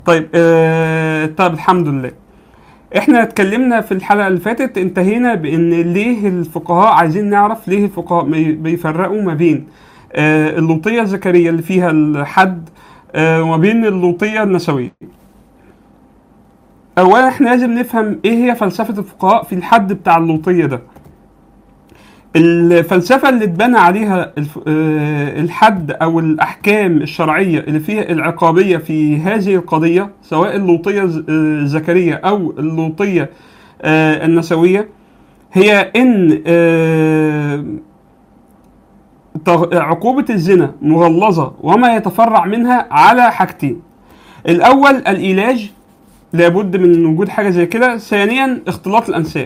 طيب آه طب الحمد لله احنا اتكلمنا في الحلقه اللي فاتت انتهينا بان ليه الفقهاء عايزين نعرف ليه الفقهاء بي- بيفرقوا ما بين آه اللوطيه الذكريه اللي فيها الحد آه وما بين اللوطيه النسويه اولا احنا لازم نفهم ايه هي فلسفه الفقهاء في الحد بتاع اللوطيه ده الفلسفه اللي اتبنى عليها الف- آه، الحد او الاحكام الشرعيه اللي فيها العقابيه في هذه القضيه سواء اللوطيه الز- آه، الذكريه او اللوطيه آه، النسويه هي ان آه، تغ- عقوبه الزنا مغلظه وما يتفرع منها على حاجتين الاول العلاج لابد من وجود حاجه زي كده ثانيا اختلاط الانساب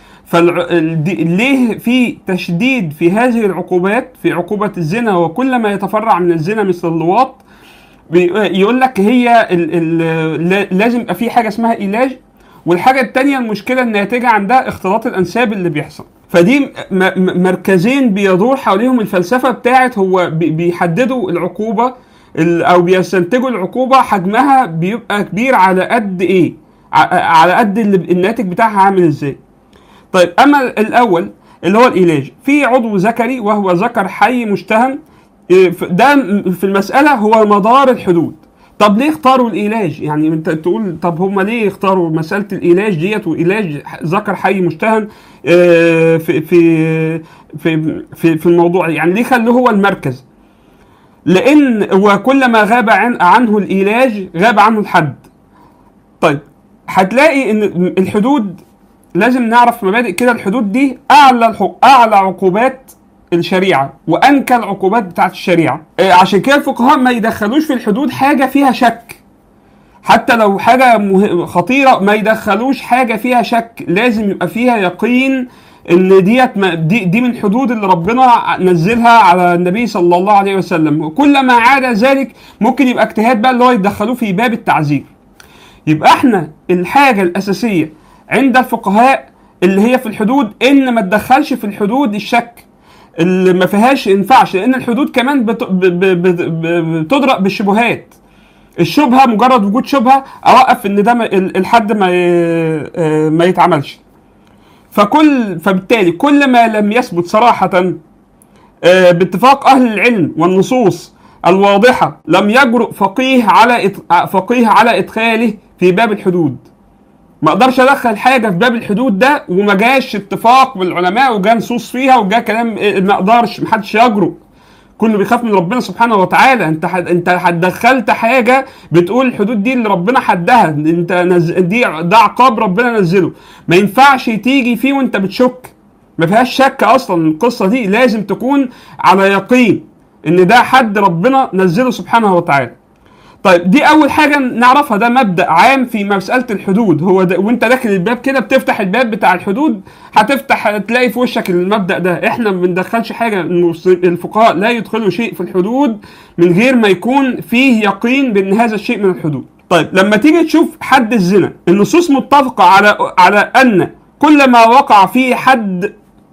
فليه في تشديد في هذه العقوبات في عقوبة الزنا وكل ما يتفرع من الزنا مثل اللواط بي- يقول لك هي ال ال لا- لازم يبقى في حاجة اسمها علاج والحاجة التانية المشكلة الناتجة عن ده اختلاط الأنساب اللي بيحصل فدي م- م- مركزين بيدور حواليهم الفلسفة بتاعت هو بي- بيحددوا العقوبة ال- أو بيستنتجوا العقوبة حجمها بيبقى كبير على قد إيه ع- على قد اللي الناتج بتاعها عامل إزاي طيب اما الاول اللي هو العلاج في عضو ذكري وهو ذكر حي مشتهم إيه، ف- ده م- في المساله هو مدار الحدود طب ليه اختاروا العلاج يعني انت تقول طب هم ليه اختاروا مساله العلاج ديت وعلاج ح- ذكر حي مشتهم آه، في في في في, في الموضوع يعني ليه خلوه هو المركز لان وكل ما غاب عن عنه العلاج غاب عنه الحد طيب هتلاقي ان الحدود لازم نعرف مبادئ كده الحدود دي اعلى الحق... اعلى عقوبات الشريعه وانكى العقوبات بتاعت الشريعه آه، عشان كده الفقهاء ما يدخلوش في الحدود حاجه فيها شك حتى لو حاجه مه... خطيره ما يدخلوش حاجه فيها شك لازم يبقى فيها يقين ان ديت ما- دي, دي من حدود اللي ربنا نزلها على النبي صلى الله عليه وسلم وكل ما عاد ذلك ممكن يبقى اجتهاد بقى اللي هو يدخلوه في باب التعزير يبقى احنا الحاجه الاساسيه عند الفقهاء اللي هي في الحدود ان ما تدخلش في الحدود الشك اللي ما فيهاش ينفعش لان الحدود كمان بت- ب- ب- ب- ب- بتدرأ بالشبهات الشبهه مجرد وجود شبهه اوقف ان ده ما- ال- الحد ما ي- آه، ما يتعملش فكل فبالتالي كل ما لم يثبت صراحه آه، باتفاق اهل العلم والنصوص الواضحه لم يجرؤ فقيه على إت- فقيه على ادخاله في باب الحدود ما اقدرش ادخل حاجه في باب الحدود ده وما جاش اتفاق بالعلماء وجا نصوص فيها وجا كلام إيه، ما اقدرش محدش يجرؤ كله بيخاف من ربنا سبحانه وتعالى انت حد انت حد دخلت حاجه بتقول الحدود دي اللي ربنا حدها انت نز... دي ده عقاب ربنا نزله ما ينفعش تيجي فيه وانت بتشك ما فيهاش شك اصلا القصه دي لازم تكون على يقين ان ده حد ربنا نزله سبحانه وتعالى طيب دي اول حاجه نعرفها ده مبدا عام في مساله الحدود هو ده وانت داخل الباب كده بتفتح الباب بتاع الحدود هتفتح تلاقي في وشك المبدا ده احنا ما بندخلش حاجه المس- الفقهاء لا يدخلوا شيء في الحدود من غير ما يكون فيه يقين بان هذا الشيء من الحدود طيب لما تيجي تشوف حد الزنا النصوص متفقه على على ان كل ما وقع فيه حد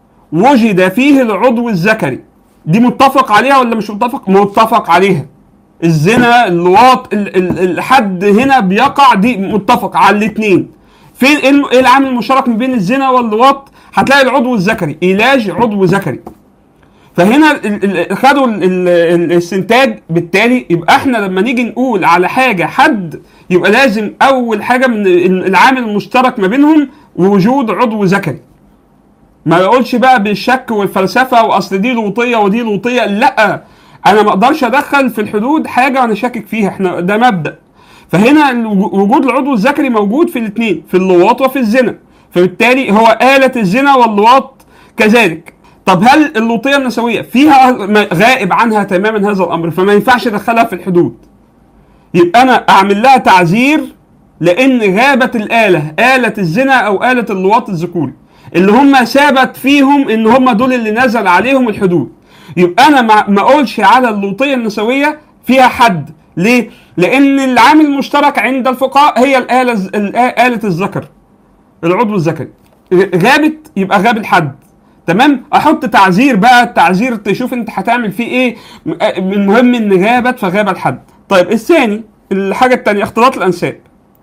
وجد فيه العضو الذكري دي متفق عليها ولا مش متفق متفق عليها الزنا اللواط ال- ال- الحد هنا بيقع دي متفق على الاثنين فين ايه الم- إيه العامل المشترك ما بين الزنا واللواط هتلاقي العضو الذكري علاج عضو ذكري فهنا ال- ال- خدوا ال- ال- الاستنتاج بالتالي يبقى احنا لما نيجي نقول على حاجه حد يبقى لازم اول حاجه من ال- العامل المشترك ما بينهم وجود عضو ذكري ما يقولش بقى بالشك والفلسفه واصل دي لوطيه ودي لوطيه لا انا ما اقدرش ادخل في الحدود حاجه وانا شاكك فيها احنا ده مبدا فهنا الوجو- وجود العضو الذكري موجود في الاثنين في اللواط وفي الزنا فبالتالي هو آلة الزنا واللواط كذلك طب هل اللوطيه النسويه فيها ما- غائب عنها تماما هذا الامر فما ينفعش ادخلها في الحدود يبقى انا اعمل لها تعزير لان غابت الاله اله الزنا او اله اللواط الذكوري اللي هم ثبت فيهم ان هم دول اللي نزل عليهم الحدود يبقى انا ما ما اقولش على اللوطيه النسويه فيها حد ليه لان العامل المشترك عند الفقهاء هي الاله الز- الآ- اله الذكر العضو الذكري غابت يبقى غاب الحد تمام احط تعذير بقى التعذير تشوف انت هتعمل فيه ايه م- المهم ان غابت فغاب الحد طيب الثاني الحاجه الثانيه اختلاط الانساب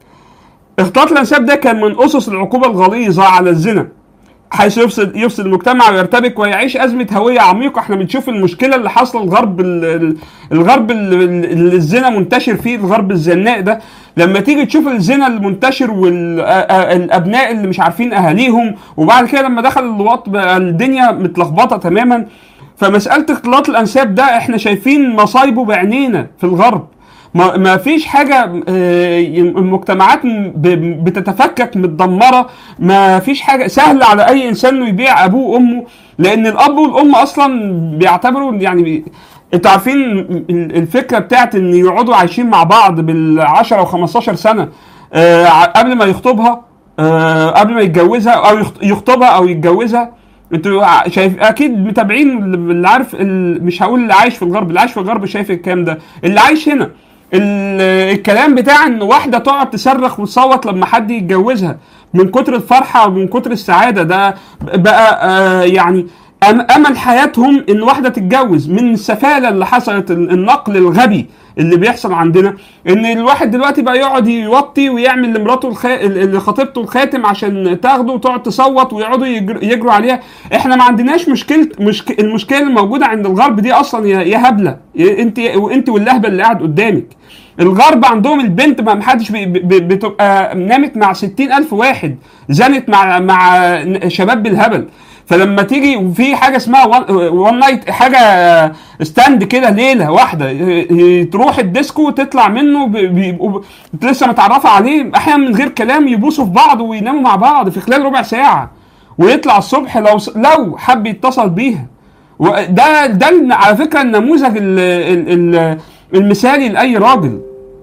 اختلاط الانساب ده كان من اسس العقوبه الغليظه على الزنا حيث يفسد يفسد المجتمع ويرتبك ويعيش ازمه هويه عميقه احنا بنشوف المشكله اللي حاصله الغرب ال- ال- الغرب ال- ال- اللي الزنا منتشر فيه الغرب الزناء ده لما تيجي تشوف الزنا المنتشر والابناء اللي مش عارفين اهاليهم وبعد كده لما دخل اللواط بقى الدنيا متلخبطه تماما فمساله اختلاط الانساب ده احنا شايفين مصايبه بعينينا في الغرب ما, ما فيش حاجة آه، المجتمعات م- ب- بتتفكك متدمرة ما فيش حاجة سهل على أي إنسان إنه يبيع أبوه وأمه لأن الأب والأم أصلا بيعتبروا يعني بي... انتوا عارفين ال- الفكرة بتاعت إن يقعدوا عايشين مع بعض بال10 و15 سنة آه، ع- قبل ما يخطبها آه، قبل ما يتجوزها أو يخط- يخطبها أو يتجوزها انتوا ع- شايف اكيد متابعين اللي عارف ال- مش هقول اللي عايش في الغرب اللي عايش في الغرب شايف الكلام ده اللي عايش هنا ال- الكلام بتاع ان واحده تقعد تصرخ وتصوت لما حد يتجوزها من كتر الفرحه ومن كتر السعاده ده بقى آه يعني أم- امل حياتهم ان واحده تتجوز من السفاله اللي حصلت ال- النقل الغبي اللي بيحصل عندنا ان الواحد دلوقتي بقى يقعد يوطي ويعمل لمراته الخ... اللي خطيبته الخاتم عشان تاخده وتقعد تصوت ويقعدوا يجر... يجروا عليها احنا ما عندناش مشكله مشك... المشكله الموجوده عند الغرب دي اصلا يا, يا هبله يا انت وانت واللهبل اللي قاعد قدامك الغرب عندهم البنت ما محدش بي... بي... بتبقى نامت مع ستين ألف واحد زنت مع مع شباب بالهبل فلما تيجي وفي حاجه اسمها وان نايت حاجه ستاند كده ليله واحده ي- ي- تروح الديسكو وتطلع منه ب- بيبقوا ب- لسه متعرفه عليه احيانا من غير كلام يبوسوا في بعض ويناموا مع بعض في خلال ربع ساعه ويطلع الصبح لو لو حب يتصل بيها وده ده الن- على فكره النموذج ال- ال- ال- المثالي لاي راجل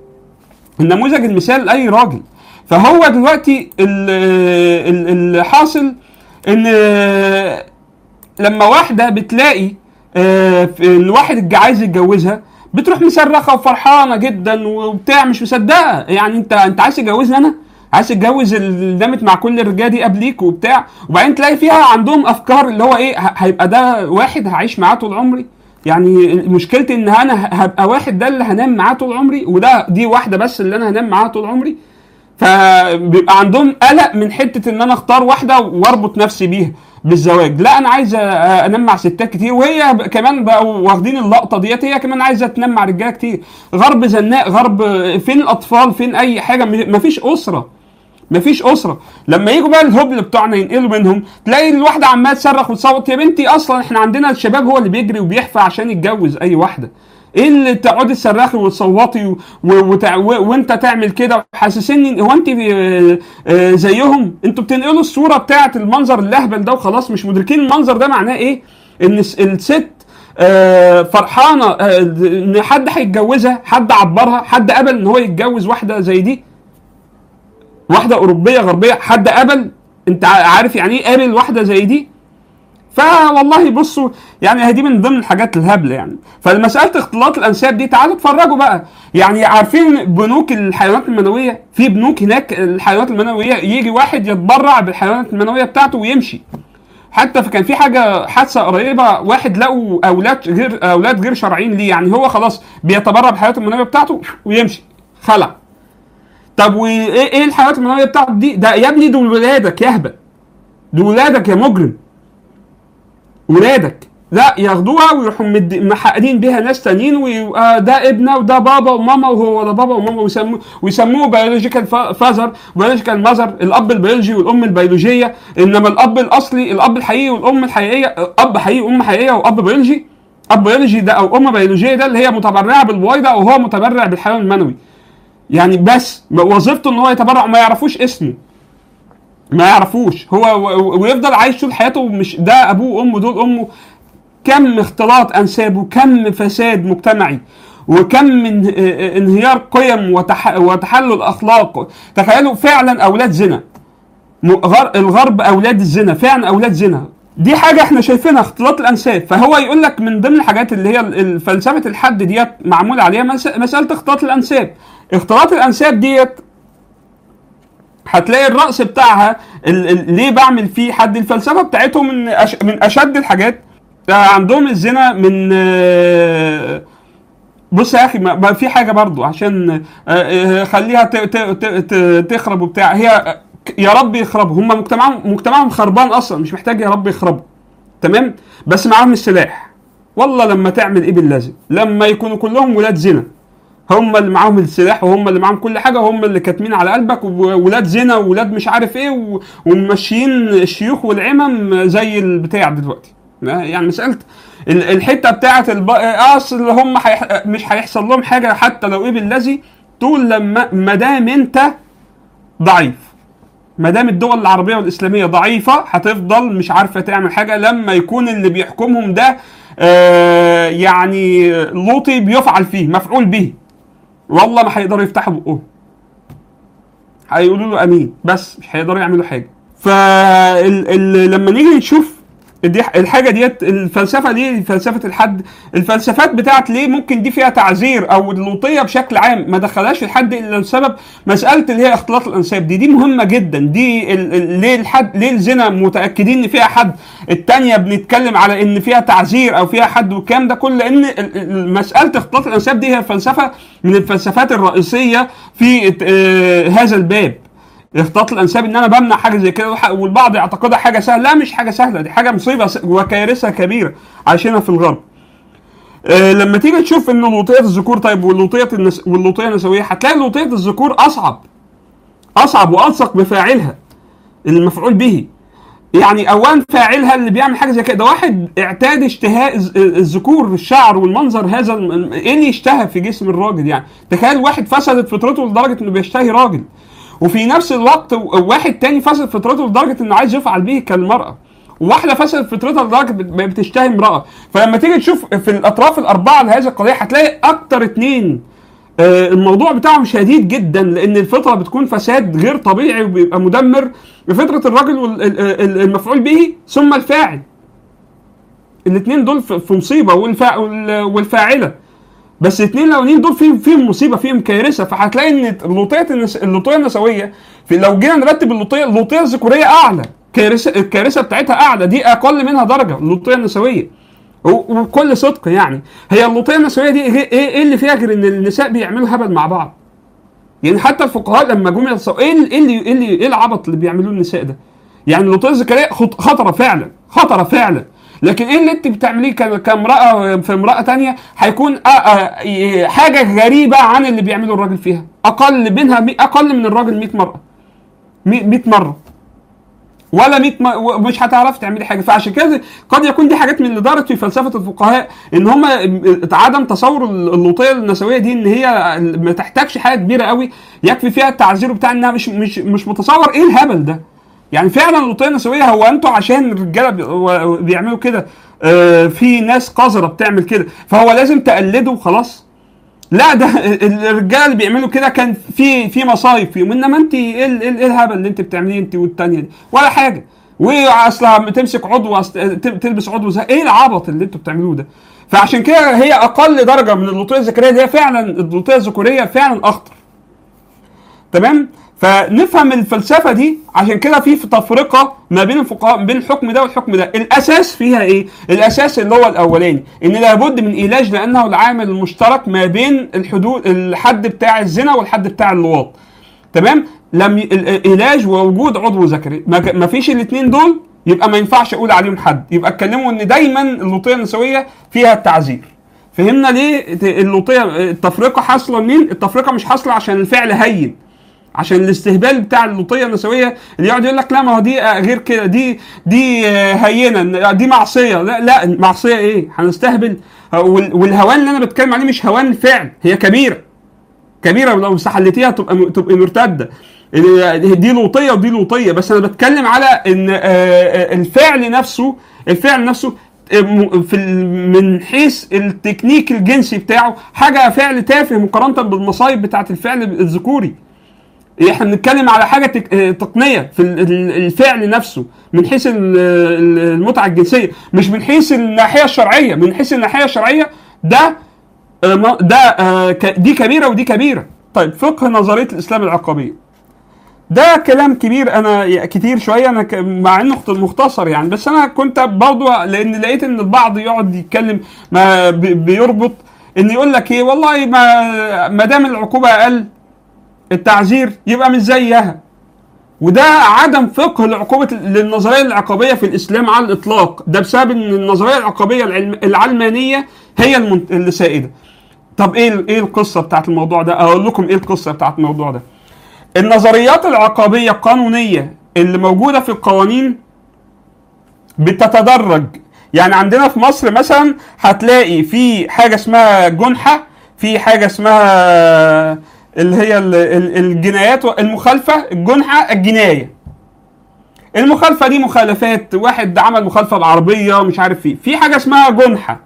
النموذج المثالي لاي راجل فهو دلوقتي ال- ال- اللي حاصل ان لما واحده بتلاقي آه، في- ان واحد الج- عايز يتجوزها بتروح مصرخه وفرحانه جدا وبتاع مش مصدقه يعني انت انت عايز تتجوزني انا عايز تتجوز اللي نامت مع كل الرجاله دي قبليك وبتاع وبعدين تلاقي فيها عندهم افكار اللي هو ايه ه- هيبقى ده واحد هعيش معاه طول عمري يعني مشكلتي ان انا هبقى واحد ده اللي هنام معاه طول عمري وده دي واحده بس اللي انا هنام معاها طول عمري فبيبقى عندهم قلق من حته ان انا اختار واحده واربط نفسي بيها بالزواج لا انا عايز أ- انام مع ستات كتير وهي ب- كمان بقوا واخدين اللقطه ديت هي كمان عايزه تنام مع رجاله كتير غرب زناء غرب فين الاطفال فين اي حاجه م- مفيش اسره مفيش اسره لما يجوا بقى الهبل بتوعنا ينقلوا منهم تلاقي الواحده عماله تصرخ وتصوت يا بنتي اصلا احنا عندنا الشباب هو اللي بيجري وبيحفى عشان يتجوز اي واحده ايه اللي تقعدي تصرخي وتصوتي و... و... وتع... و... وانت تعمل كده حاسسني هو انت آه، آه، زيهم انتوا بتنقلوا الصوره بتاعت المنظر اللهبل ده وخلاص مش مدركين المنظر ده معناه ايه ان الس- الست آه، فرحانه آه، ان حد هيتجوزها حد عبرها حد قبل ان هو يتجوز واحده زي دي واحده اوروبيه غربيه حد قبل انت ع- عارف يعني ايه قابل واحده زي دي فوالله بصوا يعني هي دي من ضمن الحاجات الهبله يعني فمساله اختلاط الانساب دي تعالوا اتفرجوا بقى يعني عارفين بنوك الحيوانات المنويه في بنوك هناك الحيوانات المنويه يجي واحد يتبرع بالحيوانات المنويه بتاعته ويمشي حتى في كان في حاجه حادثه قريبه واحد لقوا اولاد غير اولاد غير شرعيين ليه يعني هو خلاص بيتبرع بالحيوانات المنويه بتاعته ويمشي خلع طب وايه ايه الحيوانات المنويه بتاعته دي ده يا ابني دول ولادك يهبل دول ولادك يا مجرم ولادك لا ياخدوها ويروحوا مد- محققين بيها ناس تانيين ويبقى ده ابنه وده بابا وماما وهو ده بابا وماما ويسموه ويسموه بيولوجيكال فازر بيولوجيكال ماذر الاب البيولوجي والام البيولوجيه انما الاب الاصلي الاب الحقيقي والام الحقيقيه اب حقيقي وام حقيقيه واب بيولوجي اب بيولوجي ده او ام بيولوجيه ده اللي هي متبرعه بالبويضه او هو متبرع بالحيوان المنوي يعني بس وظيفته ان هو يتبرع وما يعرفوش اسمه ما يعرفوش هو و- ويفضل عايش طول حياته مش ده ابوه وامه دول امه كم اختلاط انساب وكم فساد مجتمعي وكم من اه- انهيار قيم وتح... وتحلل اخلاق تخيلوا فعلا اولاد زنا م- غر... الغرب اولاد الزنا فعلا اولاد زنا دي حاجه احنا شايفينها اختلاط الانساب فهو يقول لك من ضمن الحاجات اللي هي ال- فلسفه الحد ديت معمول عليها مس... مساله اختلاط الانساب اختلاط الانساب ديت هتلاقي الرأس بتاعها ال ال ليه بعمل فيه حد الفلسفة بتاعتهم من أش من أشد الحاجات آه، عندهم الزنا من آه، بص يا اخي ما ما في حاجه برضو عشان آه، آه، خليها ت- ت- ت- ت- تخرب وبتاع هي آه، يا رب يخربوا هم مجتمعهم مجتمعهم خربان اصلا مش محتاج يا رب يخربوا تمام بس معاهم السلاح والله لما تعمل ايه باللازم لما يكونوا كلهم ولاد زنا هم اللي معاهم السلاح وهم اللي معاهم كل حاجه وهم اللي كاتمين على قلبك وولاد زنا وولاد مش عارف ايه و- وماشيين الشيوخ والعمم زي البتاع دلوقتي يعني مساله ال- الحته بتاعت الب... آه، اصل هم حيح... مش هيحصل لهم حاجه حتى لو ايه بالذي طول لما ما دام انت ضعيف ما دام الدول العربيه والاسلاميه ضعيفه هتفضل مش عارفه تعمل حاجه لما يكون اللي بيحكمهم ده آه يعني لوطي بيفعل فيه مفعول به والله ما هيقدروا يفتحوا بقهم هيقولوا له امين بس مش هيقدروا يعملوا حاجه فلما نيجي نشوف دي الحاجه ديت الفلسفه دي فلسفه الحد الفلسفات بتاعت ليه ممكن دي فيها تعذير او اللوطيه بشكل عام ما دخلهاش الحد الا لسبب مساله اللي هي اختلاط الانساب دي دي مهمه جدا دي ال- ال- ليه الحد ليه الزنا متاكدين ان فيها حد التانية بنتكلم على ان فيها تعذير او فيها حد والكلام ده كله لان ال- ال- مساله اختلاط الانساب دي هي فلسفه من الفلسفات الرئيسيه في آه، هذا الباب اختلاط الانساب ان انا بمنع حاجه زي كده وح- والبعض يعتقدها حاجه سهله لا مش حاجه سهله دي حاجه مصيبه س- وكارثه كبيره عايشينها في الغرب آه، لما تيجي تشوف ان لوطيه الذكور طيب واللوطيه النس... واللوطيه النسويه هتلاقي لوطيه الذكور اصعب اصعب والصق بفاعلها المفعول به يعني اولا فاعلها اللي بيعمل حاجه زي كده ده واحد اعتاد اشتهاء الز- الذكور الشعر والمنظر هذا الم- ايه اللي يشتهى في جسم الراجل يعني تخيل واحد فسدت فطرته لدرجه انه بيشتهي راجل وفي نفس الوقت واحد تاني فسد فطرته لدرجه انه عايز يفعل به كالمراه وواحده فسدت فطرتها لدرجه بت- بتشتهي امراه فلما تيجي تشوف في الاطراف الاربعه لهذه القضيه هتلاقي اكتر اتنين آه، الموضوع بتاعهم شديد جدا لان الفطره بتكون فساد غير طبيعي وبيبقى مدمر لفطره الرجل والمفعول به ثم الفاعل الاثنين دول في في مصيبه والفا وال- والفاعله بس الاثنين الاولانيين دول فيهم فيهم مصيبه فيهم كارثه فهتلاقي ان اللوطيه النس... اللوطيه النسويه في لو جينا نرتب اللوطيه اللوطيه الذكوريه اعلى كارثه الكارثه بتاعتها اعلى دي اقل منها درجه اللوطيه النسويه و- وبكل صدق يعني هي اللوطيه النسويه دي ايه ايه اللي فيها غير ان النساء بيعملوا هبل مع بعض يعني حتى الفقهاء لما جم يتصو- ايه ال- ايه اللي ايه اللي ايه العبط اللي بيعملوه النساء ده؟ يعني اللوطيه الذكريه خط- خطره فعلا خطره فعلا لكن ايه اللي انت بتعمليه ك- كامراه في امراه تانية هيكون آه آه ي- حاجه غريبه عن اللي بيعمله الراجل فيها اقل منها مي- اقل من الراجل 100 مره 100 مره ولا 100 م... ومش هتعرفي تعملي حاجه فعشان كده قد يكون دي حاجات من اللي دارت في فلسفه الفقهاء ان هم عدم تصور اللوطيه النسويه دي ان هي ما تحتاجش حاجه كبيره قوي يكفي فيها التعذير بتاع انها مش مش مش متصور ايه الهبل ده يعني فعلا اللوطيه النسويه هو انتوا عشان الرجاله بي- و- بيعملوا كده آه، في ناس قذره بتعمل كده فهو لازم تقلده وخلاص لا ده الرجاله اللي بيعملوا كده كان في في مصايب فيهم انما انت ايه ال- ايه الهبل اللي انت بتعمليه انت والتانيه دي ولا حاجه واصلا تمسك عضو أصل- ت- تلبس عضو زي ايه العبط اللي انتوا بتعملوه ده فعشان كده هي اقل درجه من اللوطيه الذكريه دي هي فعلا اللوطيه الذكوريه فعلا اخطر تمام فنفهم الفلسفه دي عشان كده في في تفرقه ما بين الفقهاء ما بين الحكم ده والحكم ده الاساس فيها ايه الاساس اللي هو الاولاني ان لابد من علاج لانه العامل المشترك ما بين الحدود الحد بتاع الزنا والحد بتاع اللواط تمام لم ي... ال- العلاج ووجود عضو ذكري ما, ك- ما فيش الاثنين دول يبقى ما ينفعش اقول عليهم حد يبقى اتكلموا ان دايما اللوطيه النسويه فيها التعذير فهمنا ليه ت- اللوطيه التفرقه حاصله منين التفرقه مش حاصله عشان الفعل هين عشان الاستهبال بتاع اللوطيه النسويه اللي يقعد يقول لك لا ما هو دي آه، غير كده دي دي آه، هينه دي معصيه لا لا معصيه ايه هنستهبل آه، وال- والهوان اللي انا بتكلم عليه مش هوان الفعل هي كبيره كبيره ولو استحلتيها تبقى تبقى مرتده دي لوطيه ودي لوطيه بس انا بتكلم على ان آه، آه، الفعل نفسه الفعل نفسه آه، م- في ال- من حيث التكنيك الجنسي بتاعه حاجه فعل تافه مقارنه بالمصايب بتاعت الفعل الذكوري احنا بنتكلم على حاجه تك... آه، تقنيه في ال- ال- الفعل نفسه من حيث ال- ال- المتعه الجنسيه مش من حيث الناحيه الشرعيه من حيث الناحيه الشرعيه ده آه، ما- ده آه، ك- دي كبيره ودي كبيره طيب فقه نظريه الاسلام العقابيه ده كلام كبير انا ي- كتير شويه انا ك- مع انه اخت- مختصر يعني بس انا كنت برضه لان لقيت ان البعض يقعد يتكلم ما بي- بيربط ان يقول لك ايه والله ما ما دام العقوبه اقل التعزير يبقى مش زيها وده عدم فقه لعقوبه للنظريه العقابيه في الاسلام على الاطلاق ده بسبب ان النظريه العقابيه العلم العلمانيه هي المن- اللي سائده طب ايه ال- ايه القصه بتاعت الموضوع ده اقول لكم ايه القصه بتاعت الموضوع ده النظريات العقابيه القانونيه اللي موجوده في القوانين بتتدرج يعني عندنا في مصر مثلا هتلاقي في حاجه اسمها جنحه في حاجه اسمها اللي هي ال- ال- الجنايات المخالفه الجنحه الجنايه المخالفه دي مخالفات واحد عمل مخالفه بعربيه مش عارف ايه في حاجه اسمها جنحه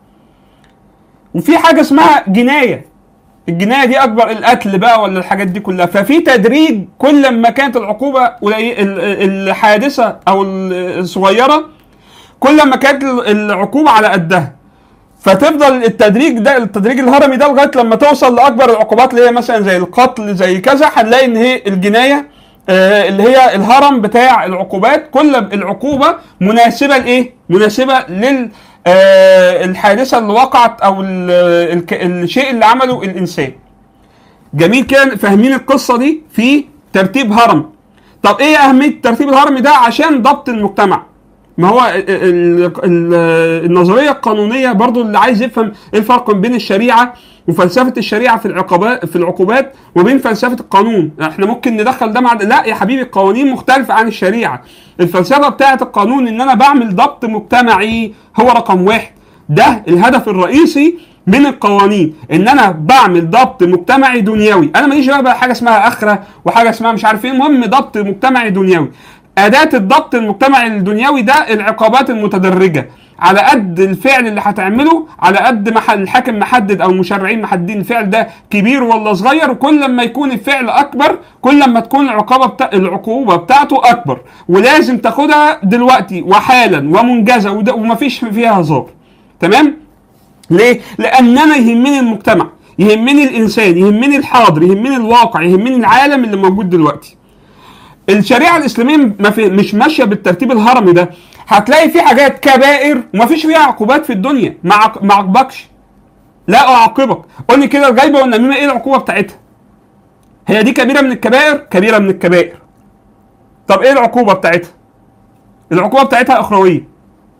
وفي حاجه اسمها جنايه الجنايه دي اكبر القتل بقى ولا الحاجات دي كلها ففي تدريج كل ما كانت العقوبه قليل- ال- الحادثه او الصغيره كل ما كانت العقوبه على قدها فتفضل التدريج ده التدريج الهرمي ده لغايه لما توصل لاكبر العقوبات اللي هي مثلا زي القتل زي كذا هنلاقي ان هي الجنايه آه، اللي هي الهرم بتاع العقوبات كل العقوبه مناسبه لايه؟ مناسبه لل آه، الحادثه اللي وقعت او ال- الك- الشيء اللي عمله الانسان. جميل كده فاهمين القصه دي في ترتيب هرم. طب ايه اهميه الترتيب الهرمي ده؟ عشان ضبط المجتمع. ما هو ال- ال- ال- النظريه القانونيه برضو اللي عايز يفهم ايه الفرق بين الشريعه وفلسفه الشريعه في العقوبات في العقوبات وبين فلسفه القانون احنا ممكن ندخل ده مع ده. لا يا حبيبي القوانين مختلفه عن الشريعه الفلسفه بتاعه القانون ان انا بعمل ضبط مجتمعي هو رقم واحد ده الهدف الرئيسي من القوانين ان انا بعمل ضبط مجتمعي دنيوي انا ماليش بقى حاجه اسمها اخره وحاجه اسمها مش عارف ايه المهم ضبط مجتمعي دنيوي اداه الضبط المجتمعي الدنيوي ده العقابات المتدرجه على قد الفعل اللي هتعمله على قد ما ح- الحاكم محدد او المشرعين محددين الفعل ده كبير ولا صغير وكل لما يكون الفعل اكبر كل لما تكون العقوبه بتا... العقوبه بتاعته اكبر ولازم تاخدها دلوقتي وحالا ومنجزه وده... ومفيش فيها هزار تمام ليه؟ لأن أنا يهمني المجتمع، يهمني الإنسان، يهمني الحاضر، يهمني الواقع، يهمني العالم اللي موجود دلوقتي. الشريعة الإسلامية ما في مش ماشية بالترتيب الهرمي ده، هتلاقي في حاجات كبائر ومفيش فيها عقوبات في الدنيا، ما عق- ما عاقبكش. لا أعاقبك، قول لي كده الغيبة والنميمة إيه العقوبة بتاعتها؟ هي دي كبيرة من الكبائر؟ كبيرة من الكبائر. طب إيه العقوبة بتاعتها؟ العقوبة بتاعتها أخروية.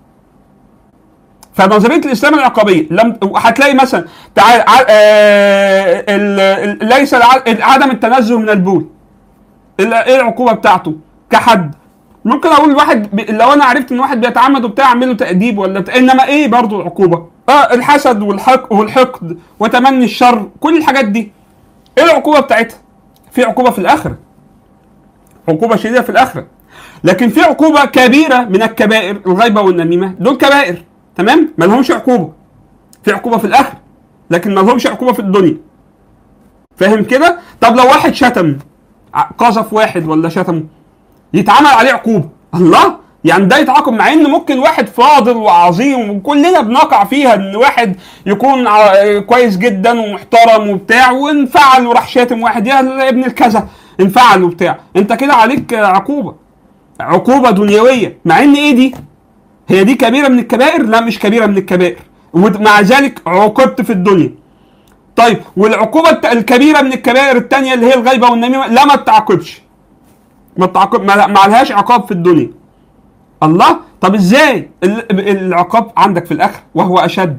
فنظريه الاسلام العقابيه لم هتلاقي مثلا تعال ع- آه، ال- ال- ليس الع- عدم التنزه من البول ال- ايه العقوبه بتاعته كحد ممكن اقول واحد ب... لو انا عرفت ان واحد بيتعمد وبتاع اعمل له تاديب ولا بتاع انما ايه برضو العقوبه اه الحسد والحق والحقد وتمني الشر كل الحاجات دي ايه العقوبه بتاعتها في عقوبه في الاخره عقوبه شديده في الاخره لكن في عقوبه كبيره من الكبائر الغيبه والنميمه دول كبائر تمام ما لهمش عقوبه في عقوبه في الاخره لكن ما لهمش عقوبه في الدنيا فاهم كده طب لو واحد شتم ع- قذف واحد ولا شتمه يتعمل عليه عقوبه الله يعني ده يتعاقب مع ان ممكن واحد فاضل وعظيم وكلنا بنقع فيها ان واحد يكون ع- كويس جدا ومحترم وبتاع وانفعل وراح شاتم واحد يا ابن الكذا انفعل وبتاع انت كده عليك عقوبه عقوبه دنيويه مع ان ايه دي هي دي كبيره من الكبائر لا مش كبيره من الكبائر ومع ذلك عوقبت في الدنيا طيب والعقوبه الت- الكبيره من الكبائر الثانيه اللي هي الغيبه والنميمه لا ما تعاقبش ما تعاقب ما ما عليهاش عقاب في الدنيا الله طب ازاي ال- العقاب عندك في الاخر وهو اشد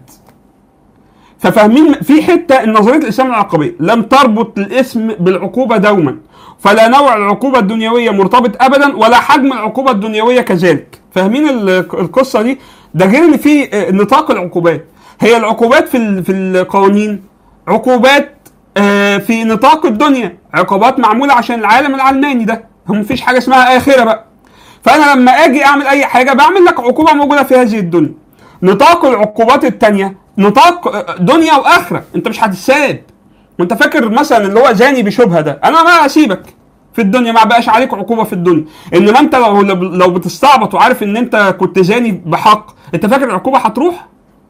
ففاهمين في حته ان نظريه الاسلام العقابيه لم تربط الاسم بالعقوبه دوما فلا نوع العقوبه الدنيويه مرتبط ابدا ولا حجم العقوبه الدنيويه كذلك فاهمين ال- القصه دي ده غير ان في آه، نطاق العقوبات هي العقوبات في ال- في القوانين عقوبات آه، في نطاق الدنيا عقوبات معموله عشان العالم العلماني ده هم مفيش حاجه اسمها اخره بقى فانا لما اجي اعمل اي حاجه بعمل لك عقوبه موجوده في هذه الدنيا نطاق العقوبات التانية نطاق آه، دنيا واخره انت مش هتتساب وانت فاكر مثلا اللي هو زاني بشبهه ده انا ما اسيبك في الدنيا ما بقاش عليك عقوبه في الدنيا انما انت لو لو بتستعبط وعارف ان انت كنت زاني بحق انت فاكر العقوبه هتروح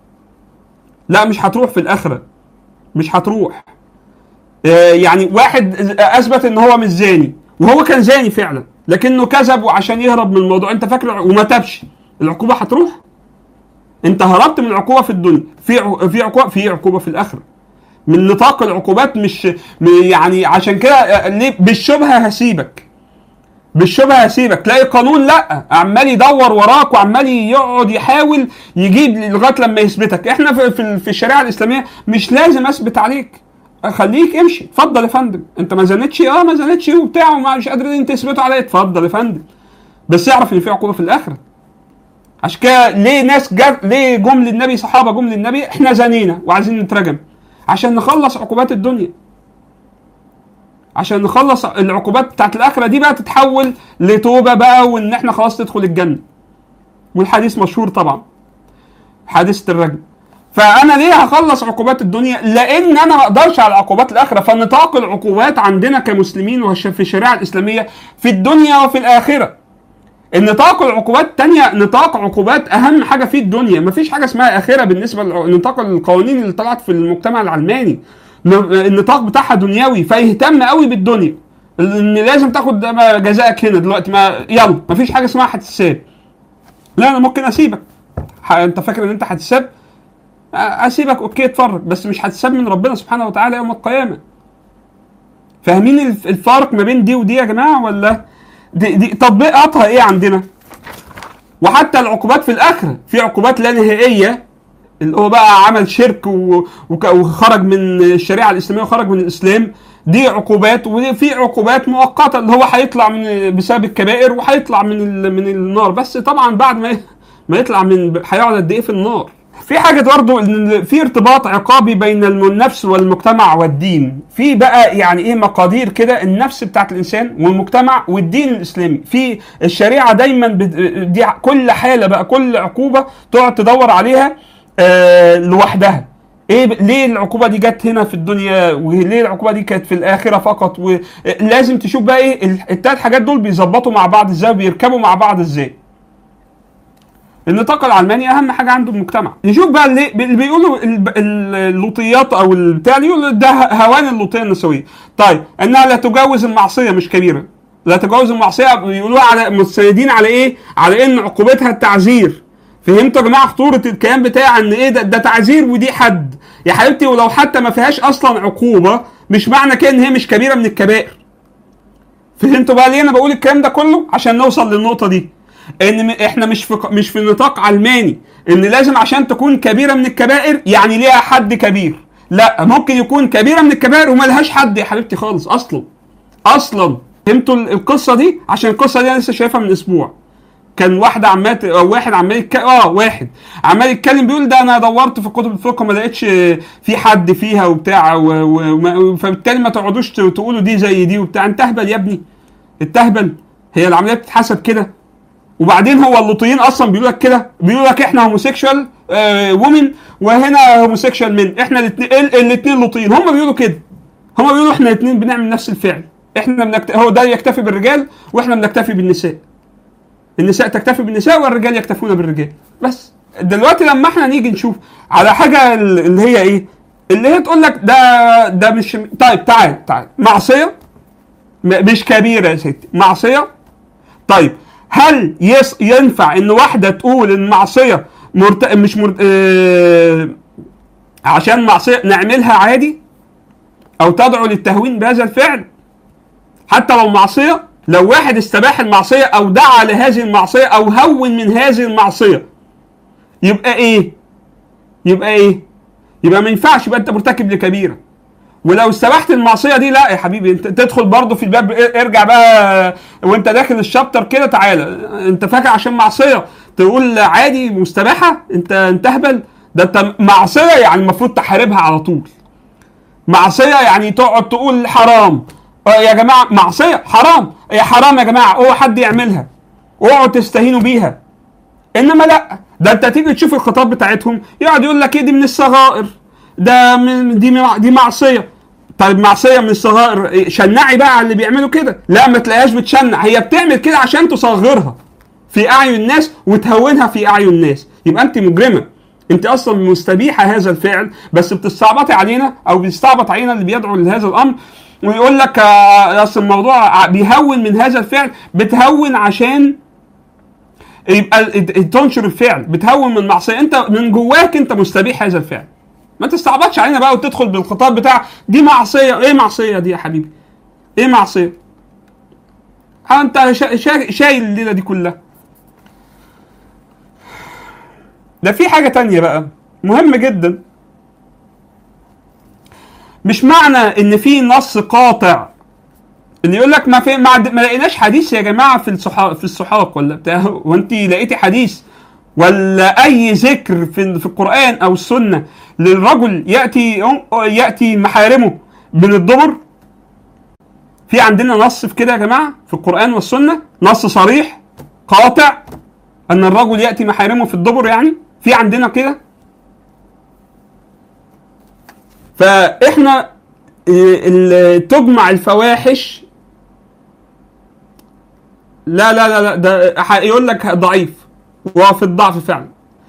لا مش هتروح في الاخره مش هتروح آه، يعني واحد اثبت ان هو مش زاني وهو كان زاني فعلا لكنه كذب وعشان يهرب من الموضوع انت فاكر وما تابش العقوبه هتروح انت هربت من العقوبه في الدنيا في ع- في عقوبه في عقوبه في الاخره من نطاق العقوبات مش م- يعني عشان كده آه، ليه بالشبهه هسيبك بالشبهه هسيبك تلاقي قانون لا عمال يدور وراك وعمال يقعد يحاول يجيب لغايه لما يثبتك احنا في, في, في الشريعه الاسلاميه مش لازم اثبت عليك خليك امشي اتفضل يا فندم انت ما زنتش اه ما زنتش وبتاع وما مش قادرين تثبتوا عليا اتفضل يا فندم بس اعرف ان في عقوبه في الاخره عشان كده ليه ناس جا ليه جم للنبي صحابه جم للنبي احنا زنينا وعايزين نترجم عشان نخلص عقوبات الدنيا عشان نخلص العقوبات بتاعت الاخره دي بقى تتحول لتوبه بقى وان احنا خلاص تدخل الجنه والحديث مشهور طبعا حادثه الرجل فانا ليه هخلص عقوبات الدنيا لان انا ما اقدرش على عقوبات الاخره فنطاق العقوبات عندنا كمسلمين وش- في الشريعه الاسلاميه في الدنيا وفي الاخره النطاق العقوبات التانية نطاق عقوبات اهم حاجه في الدنيا مفيش حاجه اسمها اخره بالنسبه لنطاق القوانين اللي طلعت في المجتمع العلماني ن- النطاق بتاعها دنيوي فيهتم قوي بالدنيا ان لازم تاخد جزائك هنا دلوقتي ما يلا مفيش حاجه اسمها هتتساب لا انا ممكن اسيبك ح- انت فاكر ان انت هتتساب أ- اسيبك اوكي اتفرج بس مش هتتساب من ربنا سبحانه وتعالى يوم القيامه فاهمين الف- الفرق ما بين دي ودي يا جماعه ولا دي, دي تطبيقاتها ايه عندنا وحتى العقوبات في الاخره في عقوبات لا نهائيه اللي هو بقى عمل شرك و- وك- وخرج من الشريعه الاسلاميه وخرج من الاسلام دي عقوبات وفي عقوبات مؤقته اللي هو هيطلع من بسبب الكبائر وهيطلع من ال- من النار بس طبعا بعد ما ما يطلع من هيقعد قد ايه في النار في حاجه برضه ان في ارتباط عقابي بين الم- النفس والمجتمع والدين في بقى يعني ايه مقادير كده النفس بتاعت الانسان والمجتمع والدين الاسلامي في الشريعه دايما بت- دي كل حاله بقى كل عقوبه تقعد تدور عليها آه لوحدها ايه ب- ليه العقوبه دي جت هنا في الدنيا وليه العقوبه دي كانت في الاخره فقط ولازم تشوف بقى ايه ال- التلات حاجات دول بيظبطوا مع بعض ازاي وبيركبوا مع بعض ازاي النطاق العلماني اهم حاجه عنده المجتمع نشوف بقى اللي اللي بيقولوا ال- ال- اللوطيات او البتاع اللي يقولوا ده هوان اللوطيه النسويه طيب انها لا تجاوز المعصيه مش كبيره لا تجاوز المعصيه بيقولوها على مستندين على ايه على ان عقوبتها التعزير فهمتوا يا جماعه خطوره الكلام بتاع ان ايه ده, ده تعزير ودي حد يا حبيبتي ولو حتى ما فيهاش اصلا عقوبه مش معنى كده ان هي مش كبيره من الكبائر فهمتوا بقى ليه انا بقول الكلام ده كله عشان نوصل للنقطه دي ان م- احنا مش في ق- مش في نطاق علماني ان لازم عشان تكون كبيره من الكبائر يعني ليها حد كبير لا ممكن يكون كبيره من الكبائر وما لهاش حد يا حبيبتي خالص اصلا اصلا فهمتوا ال- القصه دي عشان القصه دي انا لسه شايفها من اسبوع كان واحده عمال ت- او واحد عمال يتكلم اه واحد عمال يتكلم بيقول ده انا دورت في كتب الفقه ما لقيتش في حد فيها وبتاع و... و... وما- فبالتالي ما تقعدوش ت- تقولوا دي زي دي وبتاع انت اهبل يا ابني انت اهبل هي العمليه بتتحسب كده وبعدين هو اللوطيين اصلا بيقولوا لك كده بيقولوا لك احنا هوموسيكشوال وومن وهنا هوموسيكشوال من احنا الاثنين الاثنين لوطيين هم بيقولوا كده هم بيقولوا احنا الاثنين بنعمل نفس الفعل احنا بنكت... هو ده يكتفي بالرجال واحنا بنكتفي بالنساء النساء تكتفي بالنساء والرجال يكتفون بالرجال بس دلوقتي لما احنا نيجي نشوف على حاجه ال- اللي هي ايه اللي هي تقول لك ده ده مش طيب تعال تعال معصيه م- مش كبيره يا ستي معصيه طيب هل يس ينفع ان واحده تقول ان معصيه مرت... مش مرت... اه... عشان معصيه نعملها عادي او تدعو للتهوين بهذا الفعل حتى لو معصيه لو واحد استباح المعصيه او دعا لهذه المعصيه او هون من هذه المعصيه يبقى ايه يبقى ايه يبقى ما ينفعش يبقى انت مرتكب لكبيره ولو استبحت المعصيه دي لا يا حبيبي انت تدخل برضه في الباب ارجع بقى وانت داخل الشابتر كده تعالى انت فاكر عشان معصيه تقول عادي مستباحه انت انت اهبل ده انت معصيه يعني المفروض تحاربها على طول معصيه يعني تقعد تقول حرام اه يا جماعه معصيه حرام يا حرام يا جماعه اوعى حد يعملها اوعوا تستهينوا بيها انما لا ده انت تيجي تشوف الخطاب بتاعتهم يقعد يقول لك ايه دي من الصغائر ده من دي مع- دي معصيه طيب معصيه من الصغائر إيه، شنعي بقى على اللي بيعملوا كده لا ما تلاقيهاش بتشنع هي بتعمل كده عشان تصغرها في اعين الناس وتهونها في اعين الناس يبقى انت مجرمه انت اصلا مستبيحه هذا الفعل بس بتستعبطي علينا او بيستعبط علينا اللي بيدعو لهذا الامر ويقول لك آه، اصل الموضوع ع- بيهون من هذا الفعل بتهون عشان يبقى ال- تنشر الفعل بتهون من معصيه انت من جواك انت مستبيح هذا الفعل ما تستعبطش علينا بقى وتدخل بالخطاب بتاع دي معصيه ايه معصيه دي يا حبيبي ايه معصيه ها انت شا- شا- شايل الليله دي كلها ده في حاجه تانية بقى مهم جدا مش معنى ان في نص قاطع اللي يقول لك ما في ما, عد- ما لقيناش حديث يا جماعه في الصحاق في الصحاق ولا بتاع وانت لقيتي حديث ولا اي ذكر في في القران او السنه للرجل ياتي ياتي محارمه من الدبر في عندنا نص في كده يا جماعه في القران والسنه نص صريح قاطع ان الرجل ياتي محارمه في الدبر يعني في عندنا كده فاحنا إيه، ال- تجمع الفواحش لا لا لا لا ده هيقول لك ضعيف وهو في الضعف فعلا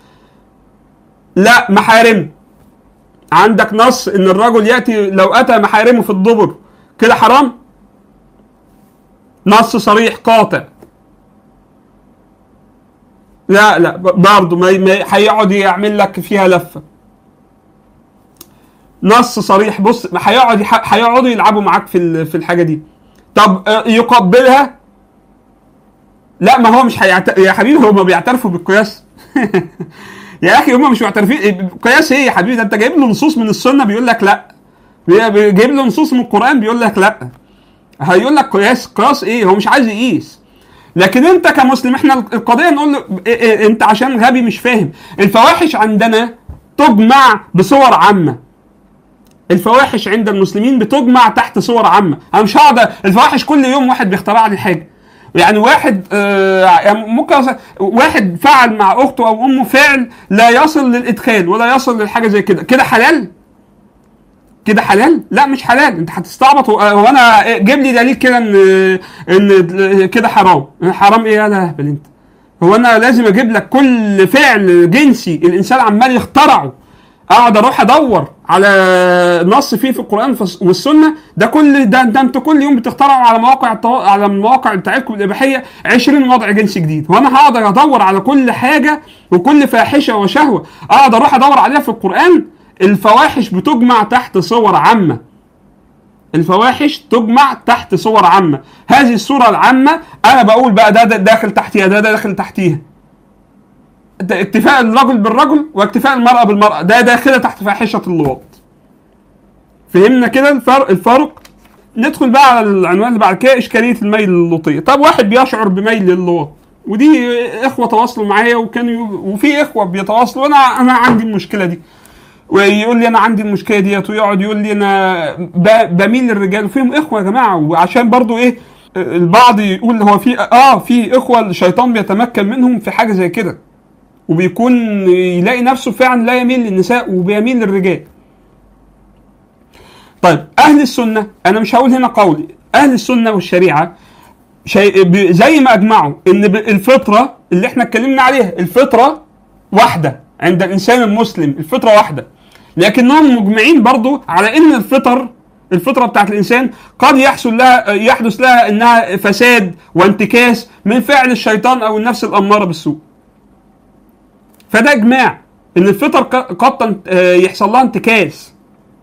لا محارم عندك نص ان الرجل ياتي لو اتى محارمه في الدبر كده حرام نص صريح قاطع لا لا ب- برضه ما ما- هيقعد يعمل لك فيها لفه نص صريح بص هيقعد يح- هيقعدوا يلعبوا معاك في ال- في الحاجه دي طب آه، يقبلها لا ما هو مش هيعت... يا حبيبي هم بيعترفوا بالقياس يا اخي هم مش معترفين قياس ايه يا حبيبي ده انت جايب له نصوص من السنه بيقول لك لا بي- بي- جايب له نصوص من القران بيقول لك لا هيقول لك قياس قياس ايه هو مش عايز يقيس لكن انت كمسلم احنا القضيه نقول له إيه إيه انت عشان غبي مش فاهم الفواحش عندنا تجمع بصور عامه الفواحش عند المسلمين بتجمع تحت صور عامه انا مش هقعد الفواحش كل يوم واحد بيخترع لي حاجه يعني واحد آه يعني ممكن أص- واحد فعل مع اخته او امه فعل لا يصل للادخال ولا يصل للحاجه زي كده كده حلال كده حلال لا مش حلال انت هتستعبط هو هو انا جيب لي دليل كده ان ان كده حرام حرام ايه يا لا اهبل انت هو انا لازم اجيب لك كل فعل جنسي الانسان عمال يخترعه اقعد اروح ادور على نص فيه في القران فس- والسنه ده كل ده, ده انتوا كل يوم بتخترعوا على مواقع التو... على المواقع بتاعتكم الاباحيه 20 وضع جنسي جديد وانا هقعد ادور على كل حاجه وكل فاحشه وشهوه اقعد اروح ادور عليها في القران الفواحش بتجمع تحت صور عامه الفواحش تجمع تحت صور عامه هذه الصوره العامه انا بقول بقى ده, ده داخل تحتيها ده, ده داخل تحتيها ده اكتفاء الرجل بالرجل واكتفاء المرأة بالمرأة ده داخلة تحت فاحشة اللواط فهمنا كده الفرق الفرق ندخل بقى على العنوان اللي بعد كده إشكالية الميل للوطية طب واحد بيشعر بميل للواط ودي إخوة تواصلوا معايا وكانوا يقول- وفي إخوة بيتواصلوا أنا أنا عندي المشكلة دي ويقول لي انا عندي المشكله ديت ويقعد يقول لي انا ب- بميل للرجال وفيهم اخوه يا جماعه وعشان برضو ايه البعض يقول هو في اه في اخوه الشيطان بيتمكن منهم في حاجه زي كده وبيكون يلاقي نفسه فعلا لا يميل للنساء وبيميل للرجال طيب اهل السنه انا مش هقول هنا قولي اهل السنه والشريعه شيء ب- زي ما اجمعوا ان ب- الفطره اللي احنا اتكلمنا عليها الفطره واحده عند الانسان المسلم الفطره واحده لكنهم مجمعين برضو على ان الفطر الفطره بتاعت الانسان قد يحصل لها يحدث لها انها فساد وانتكاس من فعل الشيطان او النفس الاماره بالسوء فده اجماع ان الفطر ق- قد تن- آه، يحصل لها انتكاس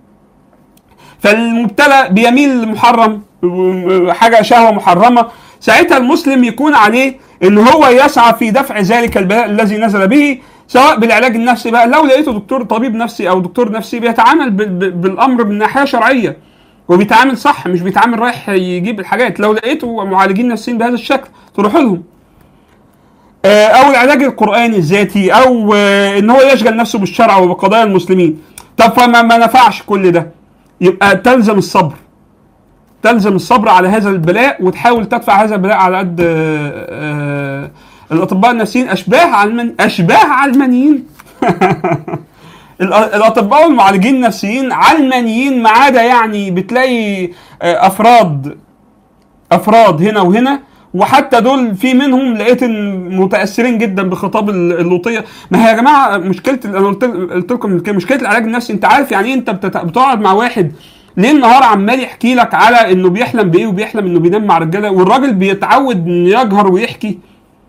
فالمبتلى بيميل لمحرم و- حاجه شهوه محرمه ساعتها المسلم يكون عليه ان هو يسعى في دفع ذلك البلاء الذي نزل به سواء بالعلاج النفسي بقى لو لقيته دكتور طبيب نفسي او دكتور نفسي بيتعامل بال- بال- بالامر من ناحيه شرعيه وبيتعامل صح مش بيتعامل رايح يجيب الحاجات لو لقيته معالجين نفسيين بهذا الشكل تروح لهم آه، او العلاج القراني الذاتي او آه، ان هو يشغل نفسه بالشرع وبقضايا المسلمين طب فما ما نفعش كل ده يبقى تلزم الصبر تلزم الصبر على هذا البلاء وتحاول تدفع هذا البلاء على قد آه، آه، الاطباء النفسيين اشباه علمن اشباه علمانيين الأ- الاطباء والمعالجين النفسيين علمانيين ما عدا يعني بتلاقي آه، افراد افراد هنا وهنا وحتى دول في منهم لقيت إن متاثرين جدا بخطاب ال- اللوطيه ما هي يا جماعه مشكله ال- انا قلت قلت لكم من كده، مشكله العلاج النفسي انت عارف يعني ايه انت بتت- بتقعد مع واحد ليل نهار عمال يحكي لك على انه بيحلم بايه وبيحلم انه بينام مع رجاله والراجل بيتعود انه يجهر ويحكي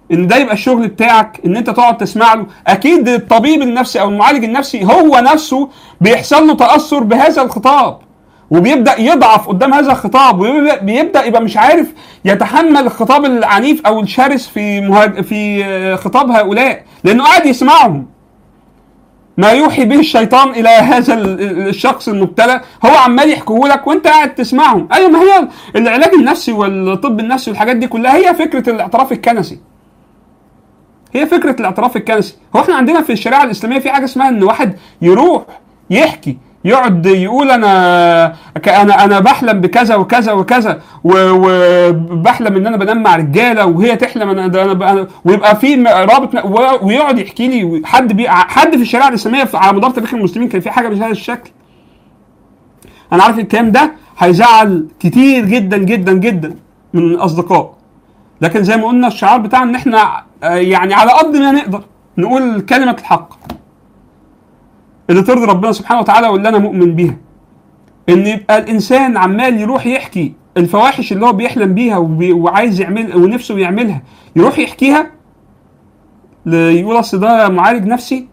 ان ده يبقى الشغل بتاعك ان انت تقعد تسمع له اكيد الطبيب النفسي او المعالج النفسي هو نفسه بيحصل له تاثر بهذا الخطاب وبيبدا يضعف قدام هذا الخطاب وبيبدا يبقى مش عارف يتحمل الخطاب العنيف او الشرس في مهاج... في آه، خطاب هؤلاء لانه قاعد يسمعهم ما يوحي به الشيطان الى هذا ال- ال- الشخص المبتلى هو عمال يحكيه لك وانت قاعد تسمعهم ايوه ما هي العلاج النفسي والطب النفسي والحاجات دي كلها هي فكره الاعتراف الكنسي هي فكره الاعتراف الكنسي هو احنا عندنا في الشريعه الاسلاميه في حاجه اسمها ان واحد يروح يحكي يقعد يقول انا ك- انا انا بحلم بكذا وكذا وكذا و- وبحلم ان انا بنام مع رجاله وهي تحلم انا ده انا أنا- ويبقى في م- رابط م- و- ويقعد يحكي لي حد بي حد في الشريعه الاسلاميه في- على مدار تاريخ المسلمين كان في حاجه بهذا الشكل انا عارف الكلام ده هيزعل كتير جدا جدا جدا من الاصدقاء لكن زي ما قلنا الشعار بتاعنا ان احنا آه، يعني على قد ما نقدر نقول كلمه الحق اللي ترضي ربنا سبحانه وتعالى واللي انا مؤمن بيها ان يبقى الانسان عمال يروح يحكي الفواحش اللي هو بيحلم بيها وبي وعايز يعمل ونفسه يعملها يروح يحكيها ل- يقول اصل ده معالج نفسي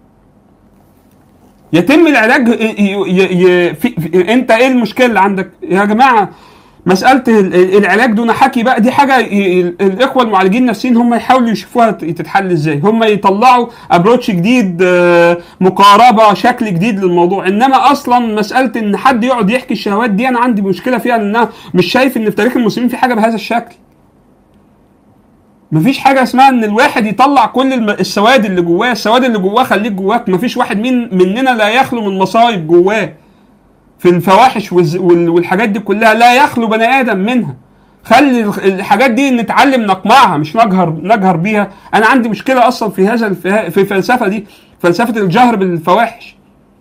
يتم العلاج ي- ي- ي- في في انت ايه المشكله اللي عندك يا جماعه مساله ال- ال- العلاج دون حكي بقى دي حاجه ي- ال- الاخوه المعالجين النفسيين هم يحاولوا يشوفوها ت- تتحل ازاي هم يطلعوا ابروتش جديد آه، مقاربه شكل جديد للموضوع انما اصلا مساله ان حد يقعد يحكي الشهوات دي انا عندي مشكله فيها لان انا مش شايف ان في تاريخ المسلمين في حاجه بهذا الشكل مفيش حاجه اسمها ان الواحد يطلع كل الم- السواد اللي جواه السواد اللي جواه خليك جواك مفيش واحد من مننا لا يخلو من مصايب جواه في الفواحش والز- وال- والحاجات دي كلها لا يخلو بني ادم منها خلي الخ- الحاجات دي نتعلم نقمعها مش نجهر نجهر بيها انا عندي مشكله اصلا في هذا الف- في الفلسفه دي فلسفه الجهر بالفواحش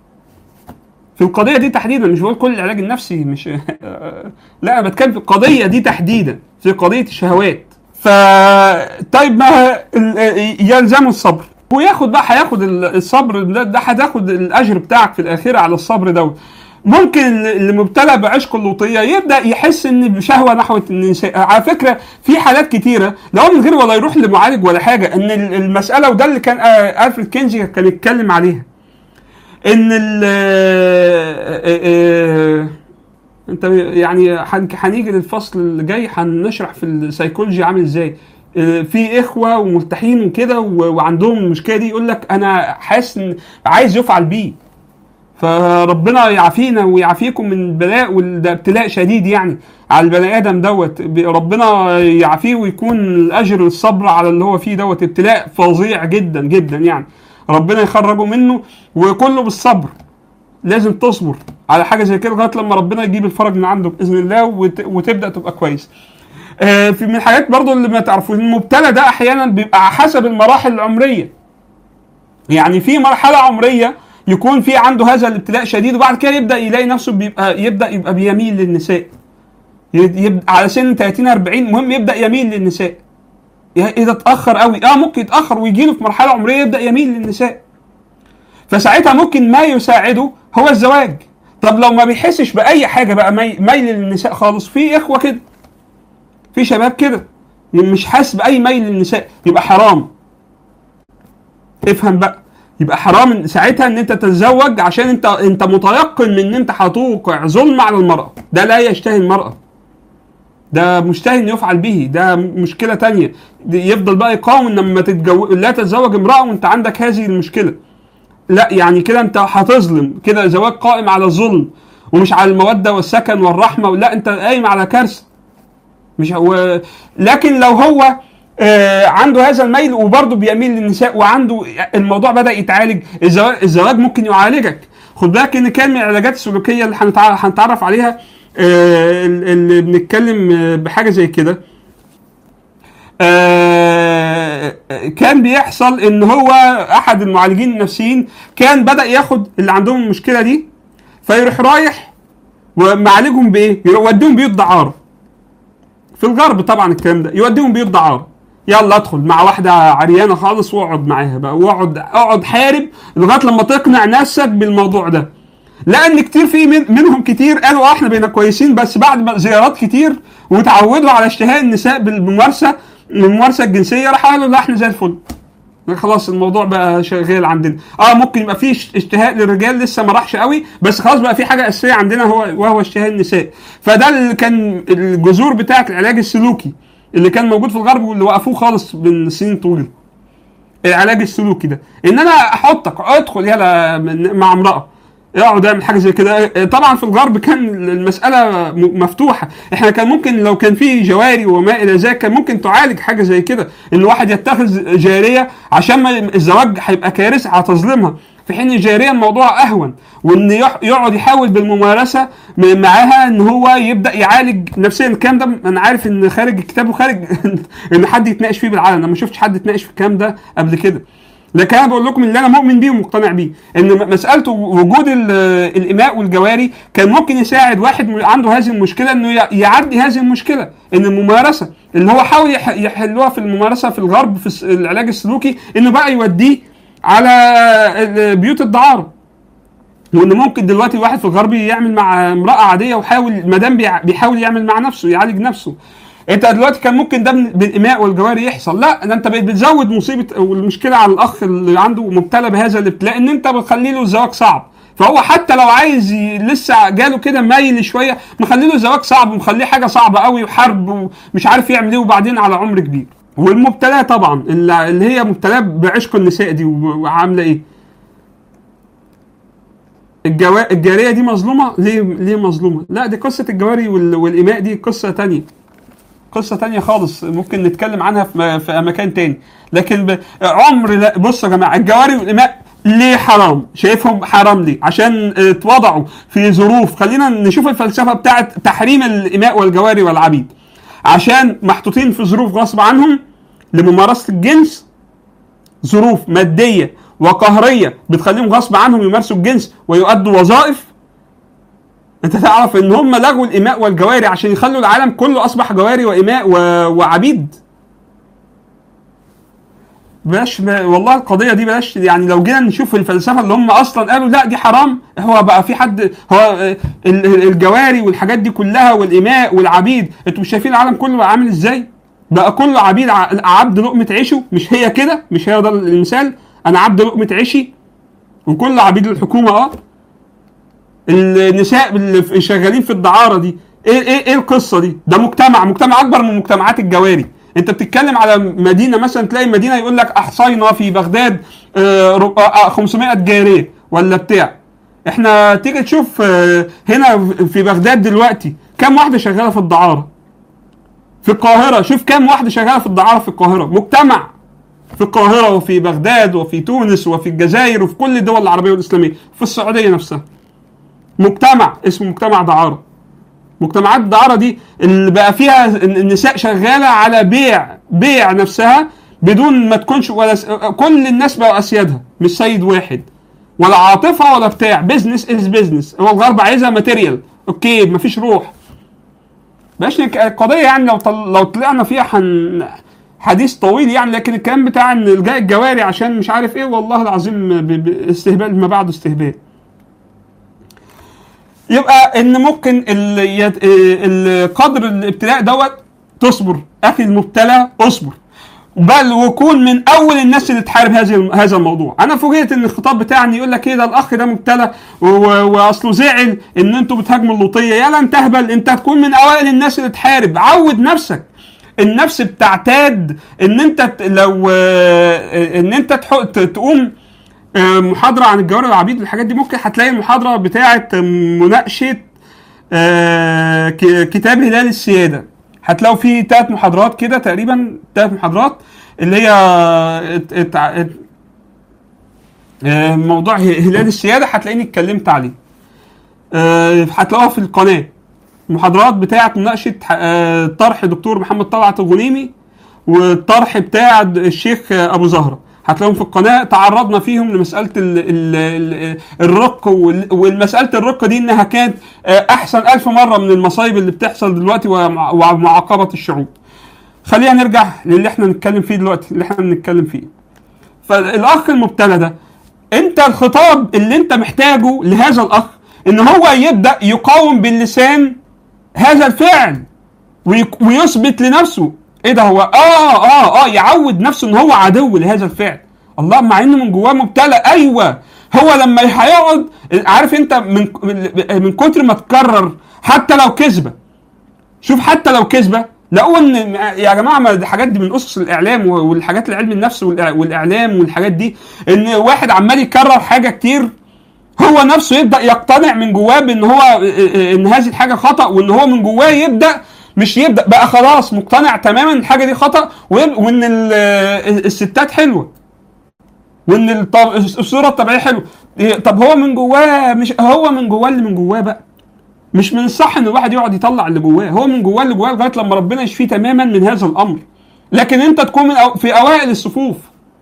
في القضيه دي تحديدا مش بقول كل العلاج النفسي مش لا انا بتكلم في القضيه دي تحديدا في قضيه الشهوات ف طيب ما ال- يلزمه الصبر وياخد بقى هياخد ال- الصبر ده, ده هتاخد الاجر بتاعك في الاخره على الصبر دوت ممكن اللي مبتلى بعشق اللوطيه يبدا يحس ان بشهوه نحو النساء على فكره في حالات كتيره لو من غير ولا يروح لمعالج ولا حاجه ان ال- المساله وده اللي كان آه، الفريد كينزي كان يتكلم عليها ان ال آه، آه، انت يعني هن- هنيجي للفصل اللي جاي هنشرح في السيكولوجي عامل ازاي آه، في اخوه ومرتاحين وكده و- وعندهم المشكله دي يقول لك انا حاسس ان عايز يفعل بيه فربنا يعافينا ويعافيكم من البلاء وده ابتلاء شديد يعني على البني ادم دوت ب- ربنا يعافيه ويكون الاجر الصبر على اللي هو فيه دوت ابتلاء فظيع جدا جدا يعني ربنا يخرجه منه وكله بالصبر لازم تصبر على حاجه زي كده لغايه لما ربنا يجيب الفرج من عنده باذن الله وت... وتبدا تبقى كويس. آه في من الحاجات برضو اللي ما تعرفوش المبتلى ده احيانا بيبقى حسب المراحل العمريه. يعني في مرحله عمريه يكون في عنده هذا الابتلاء شديد وبعد كده يبدا يلاقي نفسه بيبقى يبدا يبقى بيميل للنساء. يبقى على سن 30 40 المهم يبدا يميل للنساء. اذا اتاخر قوي اه ممكن يتاخر ويجي له في مرحله عمريه يبدا يميل للنساء. فساعتها ممكن ما يساعده هو الزواج طب لو ما بيحسش باي حاجه بقى مي- ميل للنساء خالص في اخوه كده في شباب كده مش حاسس باي ميل للنساء يبقى حرام افهم بقى يبقى حرام ساعتها ان انت تتزوج عشان انت انت متيقن من ان انت هتوقع ظلم على المراه ده لا يشتهي المراه ده مشتهي ان يفعل به ده مشكله تانية دي يفضل بقى يقاوم ان لما تتجوز لا تتزوج امراه وانت عندك هذه المشكله لا يعني كده انت هتظلم كده زواج قائم على الظلم ومش على الموده والسكن والرحمه لا انت قايم على كارثه مش هو لكن لو هو آه عنده هذا الميل وبرضه بيميل للنساء وعنده الموضوع بدا يتعالج الزواج, الزواج ممكن يعالجك خد بالك ان كان من العلاجات السلوكيه اللي هنتع- هنتعرف عليها آه اللي بنتكلم آه، بحاجه زي كده آه، كان بيحصل ان هو احد المعالجين النفسيين كان بدا ياخد اللي عندهم المشكله دي فيروح رايح ومعالجهم بايه؟ يوديهم بيوت دعاره في الغرب طبعا الكلام ده يوديهم بيوت دعاره يلا ادخل مع واحده عريانه خالص واقعد معاها بقى واقعد اقعد حارب لغايه لما تقنع نفسك بالموضوع ده لان كتير في من منهم كتير قالوا اه احنا بقينا كويسين بس بعد ما زيارات كتير وتعودوا على اشتهاء النساء بالممارسه الممارسه الجنسيه راح قالوا لا احنا زي الفل خلاص الموضوع بقى شغال عندنا اه ممكن يبقى في اشتهاء للرجال لسه ما راحش قوي بس خلاص بقى في حاجه اساسيه عندنا هو وهو اشتهاء النساء فده اللي كان الجذور بتاعه العلاج السلوكي اللي كان موجود في الغرب واللي وقفوه خالص من سنين طويله العلاج السلوكي ده ان انا احطك ادخل يلا مع امراه اقعد اعمل حاجه زي كده طبعا في الغرب كان المساله مفتوحه احنا كان ممكن لو كان في جواري وما الى ذلك كان ممكن تعالج حاجه زي كده ان واحد يتخذ جاريه عشان ما الزواج هيبقى كارثه هتظلمها في حين الجاريه الموضوع اهون وان يقعد يحاول بالممارسه معاها ان هو يبدا يعالج نفسيا الكلام ده انا عارف ان خارج الكتاب وخارج ان حد يتناقش فيه بالعلن انا ما شفتش حد يتناقش في الكلام ده قبل كده لكن انا بقول لكم اللي انا مؤمن بيه ومقتنع بيه ان مساله وجود الاماء والجواري كان ممكن يساعد واحد عنده هذه المشكله انه يعدي هذه المشكله ان الممارسه اللي هو حاول يحلوها في الممارسه في الغرب في العلاج السلوكي انه بقى يوديه على بيوت الدعاره وان ممكن دلوقتي الواحد في الغرب يعمل مع امراه عاديه وحاول ما دام بيحاول يعمل مع نفسه يعالج نفسه انت دلوقتي كان ممكن ده بالاماء والجواري يحصل لا ده انت بقيت بتزود مصيبه والمشكله على الاخ اللي عنده مبتلى بهذا الابتلاء ان انت بتخلي له الزواج صعب فهو حتى لو عايز لسه جاله كده مايل شويه مخلي له الزواج صعب ومخليه حاجه صعبه قوي وحرب ومش عارف يعمل ايه وبعدين على عمر كبير والمبتلاه طبعا اللي هي مبتلاه بعشق النساء دي وعامله ايه الجوا... الجاريه دي مظلومه ليه ليه مظلومه لا دي قصه الجواري وال... والاماء دي قصه تانية قصه تانية خالص ممكن نتكلم عنها في, في مكان تاني لكن ب... عمر لا بصوا يا جماعه الجواري والاماء ليه حرام شايفهم حرام ليه عشان اتوضعوا في ظروف خلينا نشوف الفلسفه بتاعه تحريم الاماء والجواري والعبيد عشان محطوطين في ظروف غصب عنهم لممارسه الجنس ظروف ماديه وقهريه بتخليهم غصب عنهم يمارسوا الجنس ويؤدوا وظائف انت تعرف ان هم لغوا الاماء والجواري عشان يخلوا العالم كله اصبح جواري واماء و... وعبيد بلاش والله القضيه دي بلاش يعني لو جينا نشوف الفلسفه اللي هم اصلا قالوا لا دي حرام هو بقى في حد هو الجواري والحاجات دي كلها والاماء والعبيد انتوا مش شايفين العالم كله بقى عامل ازاي؟ بقى كله عبيد عبد لقمه عيشه مش هي كده مش هي ده المثال انا عبد لقمه عيشي وكل عبيد الحكومه اه النساء اللي شغالين في الدعاره دي ايه ايه ايه القصه دي؟ ده مجتمع مجتمع اكبر من مجتمعات الجواري انت بتتكلم على مدينه مثلا تلاقي مدينه يقول لك احصينا في بغداد 500 جاريه ولا بتاع احنا تيجي تشوف هنا في بغداد دلوقتي كم واحده شغاله في الدعاره في القاهره شوف كم واحده شغاله في الدعاره في القاهره مجتمع في القاهره وفي بغداد وفي تونس وفي الجزائر وفي كل الدول العربيه والاسلاميه في السعوديه نفسها مجتمع اسمه مجتمع دعاره مجتمعات الدعاره دي اللي بقى فيها النساء شغاله على بيع بيع نفسها بدون ما تكونش ولا س... كل الناس بقوا اسيادها مش سيد واحد ولا عاطفه ولا بتاع بزنس از بزنس هو الغرب عايزها ماتيريال اوكي مفيش روح باش القضيه يعني لو طل... لو طلعنا فيها حن... حديث طويل يعني لكن الكلام بتاع ان الجاء الجواري عشان مش عارف ايه والله العظيم ب... ب... استهبال ما بعده استهبال يبقى ان ممكن القدر الابتلاء دوت تصبر اخي المبتلى اصبر بل وكون من اول الناس اللي تحارب هذه هذا الموضوع انا فوجئت ان الخطاب بتاعي يقول لك ايه ده الاخ ده مبتلى واصله زعل ان انتوا بتهاجموا اللوطيه يلا انت اهبل انت هتكون من اوائل الناس اللي تحارب عود نفسك النفس بتعتاد ان انت لو ان انت تقوم محاضره عن الجواري والعبيد والحاجات دي ممكن هتلاقي المحاضره بتاعه مناقشه كتاب هلال السياده هتلاقوا فيه ثلاث محاضرات كده تقريبا ثلاث محاضرات اللي هي موضوع هلال السياده هتلاقيني اتكلمت عليه هتلاقوها في القناه المحاضرات بتاعه مناقشه طرح دكتور محمد طلعت الغنيمي والطرح بتاع الشيخ ابو زهره هتلاقيهم في القناه تعرضنا فيهم لمساله ال ال ال الرق والمساله الرق دي انها كانت احسن ألف مره من المصايب اللي بتحصل دلوقتي ومعاقبه الشعوب. خلينا نرجع للي احنا نتكلم فيه دلوقتي اللي احنا بنتكلم فيه. فالاخ المبتلى ده انت الخطاب اللي انت محتاجه لهذا الاخ ان هو يبدا يقاوم باللسان هذا الفعل ويك- ويثبت لنفسه ايه ده هو اه اه اه يعود نفسه ان هو عدو لهذا الفعل الله مع انه من جواه مبتلى ايوه هو لما هيقعد عارف انت من من- من كتر ما تكرر حتى لو كذبه شوف حتى لو كذبه لقوا ان يا جماعه ما الحاجات دي من اسس الاعلام والحاجات العلم النفس والإع- والاعلام والحاجات دي ان واحد عمال يكرر حاجه كتير هو نفسه يبدا يقتنع من جواه بان هو ان هذه الحاجه خطا وان هو من جواه يبدا مش يبدا بقى خلاص مقتنع تماما ان الحاجه دي خطا ويب- وان ال- الستات حلوه وان الط- الصوره الطبيعيه حلوه إيه، طب هو من جواه مش هو من جواه اللي من جواه بقى مش من الصح ان الواحد يقعد يطلع اللي جواه هو من جواه اللي جواه لغايه لما ربنا يشفيه تماما من هذا الامر لكن انت تكون من أو في اوائل الصفوف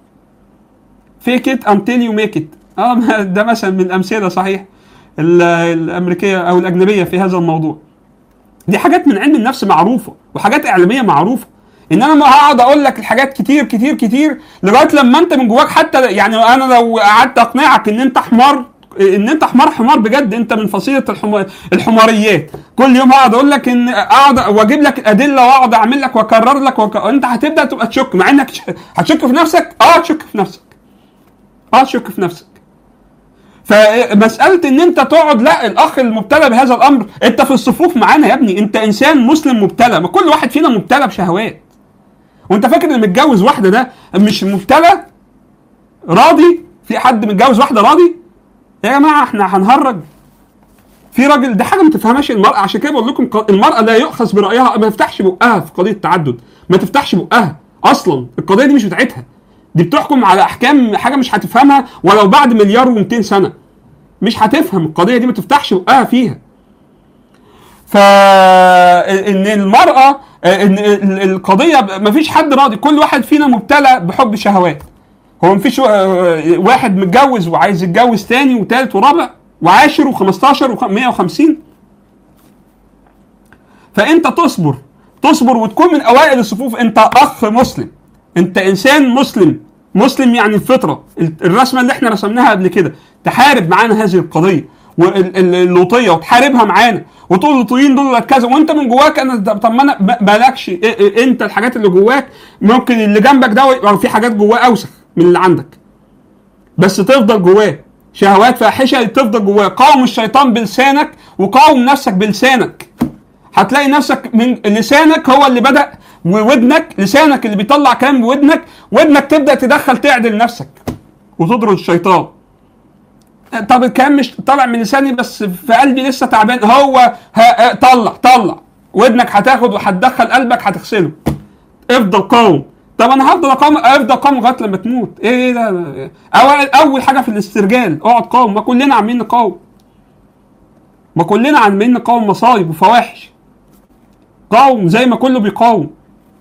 فيك ات انتل يو ميك ات اه ده مثلا من الامثله صحيح ال- الامريكيه او الاجنبيه في هذا الموضوع دي حاجات من علم النفس معروفه وحاجات اعلاميه معروفه ان انا ما هقعد اقول لك الحاجات كتير كتير كتير لغايه لما انت من جواك حتى يعني انا لو قعدت اقنعك ان انت حمار ان انت حمار حمار بجد انت من فصيله الحمار الحماريات كل يوم هقعد اقول لك ان اقعد واجيب لك الادله واقعد اعمل لك واكرر لك وك... انت هتبدا تبقى تشك مع انك ش- هتشك في نفسك اه تشك في نفسك اه تشك في نفسك فمساله ان انت تقعد لا الاخ المبتلى بهذا الامر انت في الصفوف معانا يا ابني انت انسان مسلم مبتلى ما كل واحد فينا مبتلى بشهوات وانت فاكر ان متجوز واحده ده مش مبتلى راضي في حد متجوز واحده راضي يا جماعه احنا هنهرج في راجل ده حاجه ما تفهمهاش المراه عشان كده بقول لكم ق- المراه لا يؤخذ برايها ما تفتحش بقها في قضيه التعدد ما تفتحش بقها اصلا القضيه دي مش بتاعتها دي بتحكم على احكام حاجه مش هتفهمها ولو بعد مليار و200 سنه مش هتفهم القضيه دي ما تفتحش بقها فيها فان المراه ان ال- القضيه ما فيش حد راضي كل واحد فينا مبتلى بحب شهوات هو مفيش وا- واحد متجوز وعايز يتجوز تاني وتالت ورابع وعاشر و15 و150 فانت تصبر تصبر وتكون من اوائل الصفوف انت اخ مسلم انت انسان مسلم مسلم يعني الفطره ال- الرسمه اللي احنا رسمناها قبل كده تحارب معانا هذه القضيه واللوطيه وتحاربها معانا وتقول اللوطيين دول كذا وانت من جواك انا طب ما انا ما- مالكش إيه- إيه- انت الحاجات اللي جواك ممكن اللي جنبك ده يبقى في حاجات جواه اوسخ من اللي عندك بس تفضل جواه شهوات فاحشه تفضل جواه قاوم الشيطان بلسانك وقاوم نفسك بلسانك هتلاقي نفسك من لسانك هو اللي بدا وودنك لسانك اللي بيطلع كلام بودنك ودنك تبدا تدخل تعدل نفسك وتضرب الشيطان طب الكلام مش طالع من لساني بس في قلبي لسه تعبان هو ها طلع طلع ودنك هتاخد وهتدخل قلبك هتغسله افضل قاوم طب انا هفضل اقاوم افضل قاوم لغايه لما تموت ايه ايه ده اول اول حاجه في الاسترجال اقعد قاوم ما كلنا عمالين نقاوم ما كلنا عمالين نقاوم مصايب وفواحش قاوم زي ما كله بيقاوم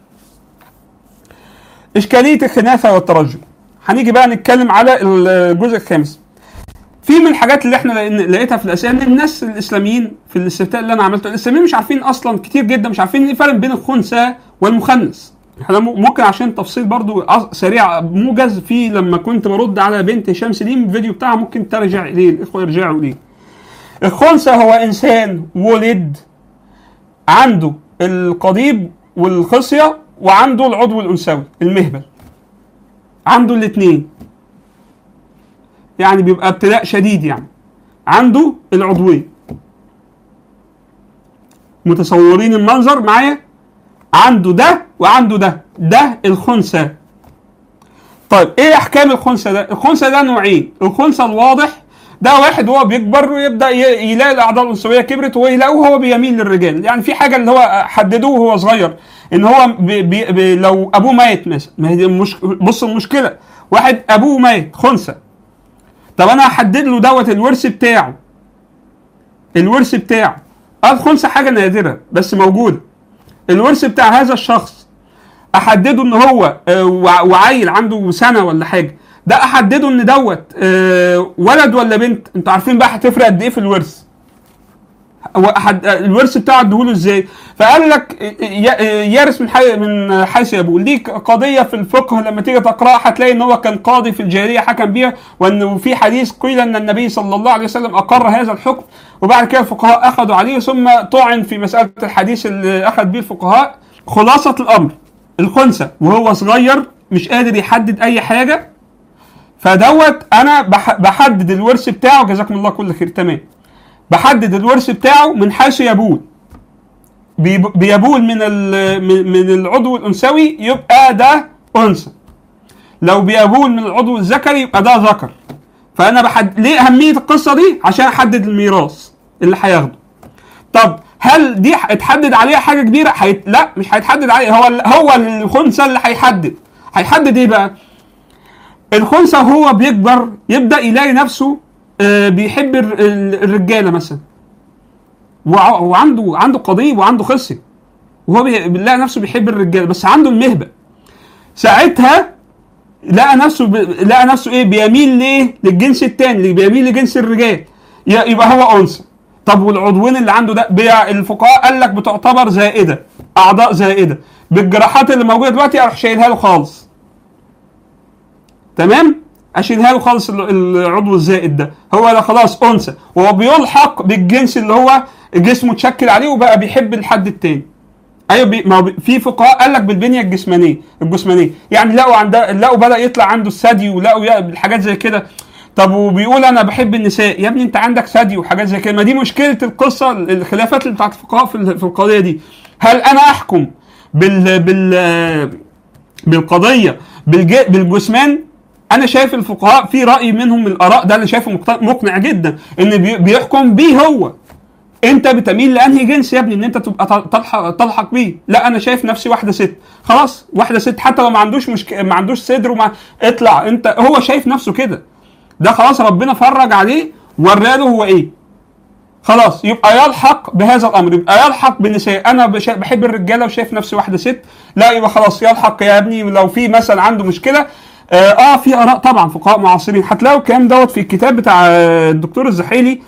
اشكاليه الخناثه والترجل هنيجي بقى نتكلم على الجزء الخامس في من الحاجات اللي احنا لقينا- لقيتها في الاسئله ان الناس الاسلاميين في الاستفتاء اللي انا عملته الاسلاميين مش عارفين اصلا كتير جدا مش عارفين ايه الفرق بين الخنثى والمخنث احنا م- ممكن عشان تفصيل برضو أص- سريع موجز في لما كنت برد على بنت هشام سليم الفيديو بتاعها ممكن ترجع اليه الاخوه يرجعوا اليه الخنثى هو انسان ولد عنده القضيب والخصيه وعنده العضو الانثوي المهبل عنده الاثنين يعني بيبقى ابتلاء شديد يعني عنده العضوين متصورين المنظر معايا عنده ده وعنده ده ده الخنثى طيب ايه احكام الخنثى ده الخنثى ده نوعين الخنثى الواضح ده واحد هو بيكبر ويبدا ي- يلاقي الاعضاء الانثويه كبرت ويلاقيه هو بيميل للرجال يعني في حاجه اللي هو حددوه وهو صغير ان هو بي بي بي لو ابوه ميت مثلا ما هي دي المش... بص المشكله واحد ابوه ميت خنثى طب انا هحدد له دوت الورث بتاعه الورث بتاعه الخنثى حاجه نادره بس موجوده الورث بتاع هذا الشخص احدده ان هو آه، وع- وعيل عنده سنه ولا حاجه ده احدده ان دوت آه، ولد ولا بنت انتوا عارفين بقى هتفرق قد ايه في الورث واحد الورث بتاعه اديهوله ازاي فقال لك ي- يرث من حي من حيث يبول دي قضيه في الفقه لما تيجي تقراها هتلاقي ان هو كان قاضي في الجاهليه حكم بيها وانه في حديث قيل ان النبي صلى الله عليه وسلم اقر هذا الحكم وبعد كده الفقهاء اخذوا عليه ثم طعن في مساله الحديث اللي اخذ به الفقهاء خلاصه الامر الخنثى وهو صغير مش قادر يحدد اي حاجه فدوت انا بح- بحدد الورث بتاعه جزاكم الله كل خير تمام بحدد الورث بتاعه من حيث يبول بيب- بيبول من ال- من من العضو الانثوي يبقى ده انثى لو بيبول من العضو الذكري يبقى ده ذكر فانا بحد ليه اهميه القصه دي عشان احدد الميراث اللي هياخده طب هل دي اتحدد عليها حاجه كبيره حي... لا مش هيتحدد عليها هو ال- هو الخنثى اللي هيحدد هيحدد ايه بقى الخنثى هو بيكبر يبدا يلاقي نفسه آه، بيحب الر- ال- الرجاله مثلا وع- وعنده عنده قضيب وعنده خصيه وهو بي- بيلاقي نفسه بيحب الرجاله بس عنده المهبه ساعتها لقى نفسه ب... لقى نفسه ايه بيميل ليه للجنس الثاني اللي بيميل لجنس الرجال ي- يبقى هو انثى طب والعضوين اللي عنده ده بي... الفقهاء قال لك بتعتبر زائده اعضاء زائده بالجراحات اللي موجوده دلوقتي اروح شايلها له خالص تمام اشيلها له خالص ال- العضو الزائد ده هو ده خلاص انثى وهو بيلحق بالجنس اللي هو جسمه اتشكل عليه وبقى بيحب الحد التاني ايوه بي ما هو بي- في فقهاء قال لك بالبنيه الجسمانيه الجسمانيه يعني لقوا عند لقوا بدا يطلع عنده الثدي ولقوا يا- حاجات زي كده طب وبيقول انا بحب النساء يا ابني انت عندك ثدي وحاجات زي كده ما دي مشكله القصه الخلافات اللي بتاعت الفقهاء في ال- في القضيه دي هل انا احكم بال بال بالقضيه بالج... بالجثمان انا شايف الفقهاء في راي منهم من الاراء ده اللي شايفه مقت- مقنع جدا ان بي- بيحكم بيه هو انت بتميل لانهي جنس يا ابني ان انت تبقى تل- تلحق تلحق بيه لا انا شايف نفسي واحده ست خلاص واحده ست حتى لو ما عندوش مشك... ما عندوش صدر وما اطلع انت هو شايف نفسه كده ده خلاص ربنا فرج عليه وراله هو ايه خلاص يبقى يلحق بهذا الامر يبقى يلحق بالنساء انا بش- بحب الرجاله وشايف نفسي واحده ست لا يبقى خلاص يلحق يا ابني لو في مثلا عنده مشكله اه, آه في اراء طبعا فقهاء معاصرين هتلاقوا الكلام دوت في الكتاب بتاع آه، الدكتور الزحيلي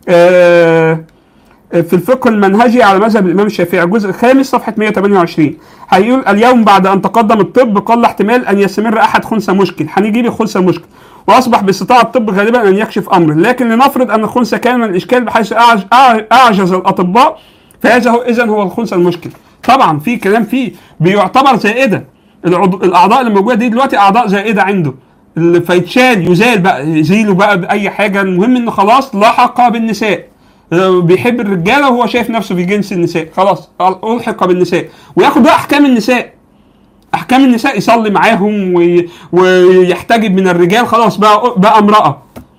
آه في الفقه المنهجي على مذهب الامام الشافعي الجزء الخامس صفحه 128 هيقول اليوم بعد ان تقدم الطب قل احتمال ان يستمر احد خنثى مشكل هنيجي لي خنثى مشكل واصبح باستطاعه الطب غالبا ان يكشف امره لكن لنفرض ان الخنثى كان من الاشكال بحيث أعج- أع- اعجز الاطباء فهذا هو اذا هو الخنثى المشكل طبعا في كلام فيه بيعتبر زائده العضو الاعضاء اللي موجوده دي دلوقتي اعضاء زائده عنده اللي فيتشال يزال بقى يزيله بقى باي حاجه المهم انه خلاص لحق بالنساء بيحب الرجاله وهو شايف نفسه في جنس النساء خلاص الحق بالنساء وياخد بقى احكام النساء احكام النساء يصلي معاهم وي... ويحتجب من الرجال خلاص بقى بقى امراه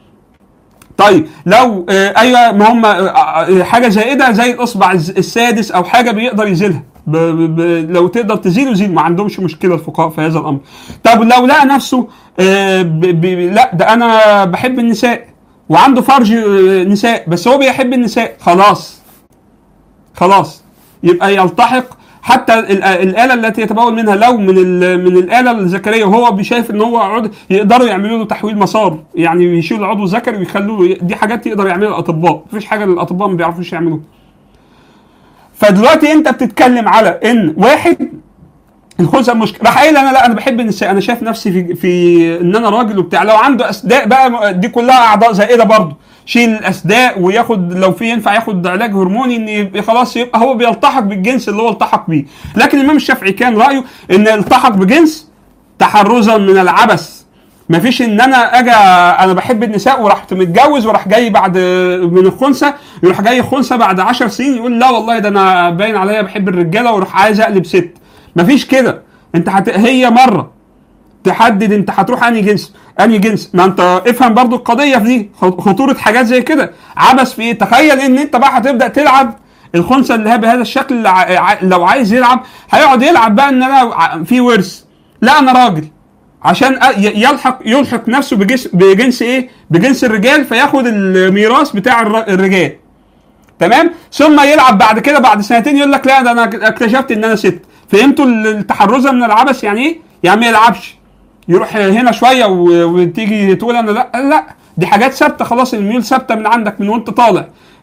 طيب لو آه ايوه ما هم آه آه، حاجه زائده زي الاصبع الز- السادس او حاجه بيقدر يزيلها ب... ب... ب... لو تقدر تزيله زيل ما عندهمش مشكله الفقهاء في هذا الامر طب لو لقى نفسه آه ب... ب... لا ده انا بحب النساء وعنده فرج آه، نساء بس هو بيحب النساء خلاص خلاص يبقى يلتحق حتى ال- الاله التي يتبول منها لو من ال- من الاله الذكريه وهو شايف ان هو عضو يقدروا يعملوا له تحويل مسار يعني يشيلوا العضو الذكري ويخلوه دي حاجات يقدر يعملها الاطباء مفيش حاجه الاطباء ما بيعرفوش يعملوها فدلوقتي انت بتتكلم على ان واحد الخنثى مشكله راح قايل انا لا انا بحب النساء انا شايف نفسي في في ان انا راجل وبتاع لو عنده اسداء بقى دي كلها اعضاء زائده برضه شيل الاسداء وياخد لو في ينفع ياخد علاج هرموني ان يبقى خلاص يبقى هو بيلتحق بالجنس اللي هو التحق بيه لكن الامام الشافعي كان رايه ان التحق بجنس تحرزا من العبث مفيش ان انا اجي انا بحب النساء ورحت متجوز وراح جاي بعد من الخنثى يروح جاي خنثى بعد 10 سنين يقول لا والله ده انا باين عليا بحب الرجاله وراح عايز اقلب ست مفيش كده انت هت... هي مره تحدد انت هتروح انهي جنس انهي جنس ما انت افهم برضو القضيه في دي خ- خطوره حاجات زي كده عبث في ايه تخيل ان انت بقى هتبدا تلعب الخنثى اللي هي بهذا الشكل ع- ع- لو عايز يلعب هيقعد يلعب بقى ان انا ع- في ورث لا انا راجل عشان أ- ي- يلحق يلحق نفسه بجنس بجنس ايه بجنس الرجال فياخد الميراث بتاع الر- الرجال تمام ثم يلعب بعد كده بعد سنتين يقول لك لا ده انا اكتشفت ان انا ست فهمتوا التحرزه من العبث يعني ايه يعني ما يلعبش يروح هنا شويه و- وتيجي تقول انا لا لا دي حاجات ثابته خلاص الميول ثابته من عندك من وانت طالع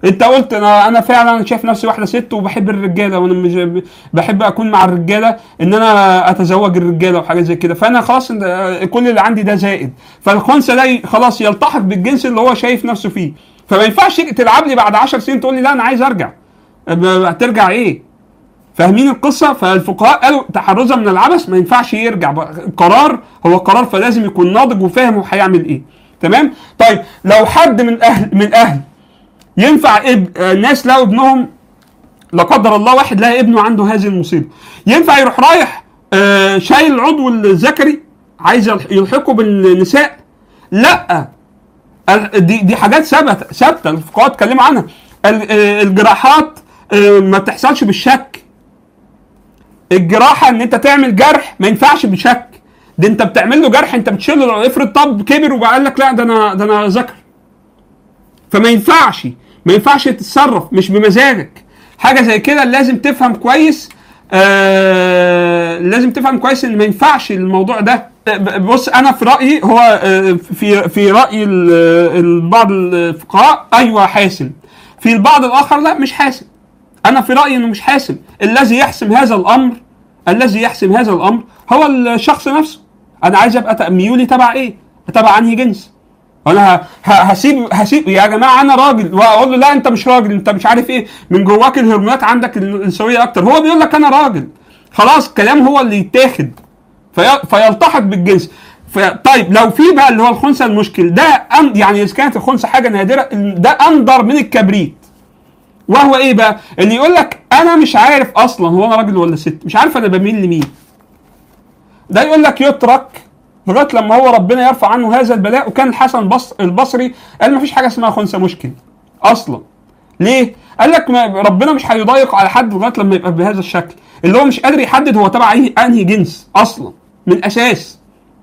انت قلت انا انا فعلا شايف نفسي واحده ست وبحب الرجاله وانا مش بحب اكون مع الرجاله ان انا اتزوج الرجاله وحاجات زي كده فانا خلاص انت- كل اللي عندي ده زائد فالخنثى ده ي- خلاص يلتحق بالجنس اللي هو شايف نفسه فيه فما ينفعش تلعب لي بعد 10 سنين تقول لي لا انا عايز ارجع ب- هترجع ايه؟ فاهمين القصه فالفقهاء قالوا تحرزا من العبث ما ينفعش يرجع بقى. قرار هو قرار فلازم يكون ناضج وفاهم هو هيعمل ايه تمام طيب لو حد من اهل من اهل ينفع اب... آه، ناس لقوا ابنهم لا قدر الله واحد لقى ابنه عنده هذه المصيبه ينفع يروح رايح آه، شايل العضو الذكري عايز يلح- يلحقه بالنساء لا ال- دي دي حاجات ثابته ثابته الفقهاء اتكلموا عنها ال- آه، الجراحات آه، ما بتحصلش بالشك الجراحه ان انت تعمل جرح ما ينفعش بشك ده انت بتعمل له جرح انت بتشيل له افرض طب كبر وقال لك لا ده انا ده انا ذكر فما ينفعش ما ينفعش تتصرف مش بمزاجك حاجه زي كده لازم تفهم كويس آه لازم تفهم كويس ان ما ينفعش الموضوع ده آه، ب- بص انا في رايي هو آه في في راي ال- ال- بعض الفقهاء ايوه حاسم في البعض الاخر لا مش حاسم انا في رايي انه مش حاسم الذي يحسم هذا الامر الذي يحسم هذا الامر هو الشخص نفسه انا عايز ابقى ت- ميولي تبع ايه تبع انهي جنس انا ه- ه- هسيب هسيب يا جماعه انا راجل واقول له لا انت مش راجل انت مش عارف ايه من جواك الهرمونات عندك الانثويه اكتر هو بيقول لك انا راجل خلاص كلام هو اللي يتاخد في فيلتحق بالجنس ف- طيب لو في بقى اللي هو الخنثى المشكل ده أن يعني اذا كانت الخنثى حاجه نادره ده اندر من الكبريت وهو ايه بقى اللي يقول لك انا مش عارف اصلا هو انا راجل ولا ست مش عارف انا بميل لمين ده يقول لك يترك لغايه لما هو ربنا يرفع عنه هذا البلاء وكان الحسن بص البصري قال ما فيش حاجه اسمها خنثى مشكل اصلا ليه؟ قال لك ما ربنا مش هيضايق على حد لغايه لما يبقى بهذا الشكل اللي هو مش قادر يحدد هو تبع أي- انهي جنس اصلا من الاساس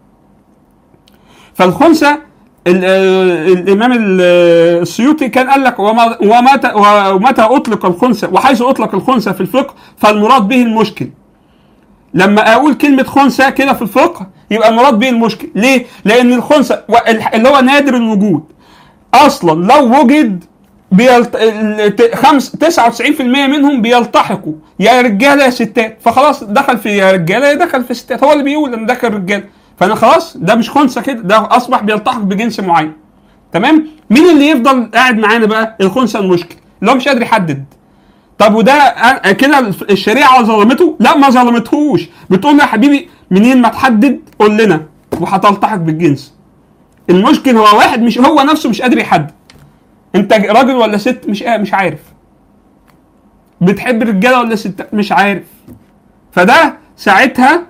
فالخنثى ال- آه، الامام ال- آه، السيوطي كان قال لك وما- ومتى ومتى اطلق الخنثى وحيث اطلق الخنثى في الفقه فالمراد به المشكل لما اقول كلمه خنثى كده في الفقه يبقى المراد به المشكل ليه لان الخنثى و- الح- اللي هو نادر الوجود اصلا لو وجد بيلت... ال- ت- خمس 99% منهم بيلتحقوا يا رجاله يا ستات فخلاص دخل في يا رجاله يا دخل في ستات هو اللي بيقول انا دخل رجاله فانا خلاص ده مش خنثى كده ده اصبح بيلتحق بجنس معين تمام مين اللي يفضل قاعد معانا بقى الخنثى المشكل اللي هو مش قادر يحدد طب وده أ- كده الشريعه ظلمته؟ لا ما ظلمتهوش بتقول له يا حبيبي منين ما تحدد قول لنا وهتلتحق بالجنس المشكل هو واحد مش هو نفسه مش قادر يحدد انت راجل ولا ست مش مش عارف بتحب الرجاله ولا ستات مش عارف فده ساعتها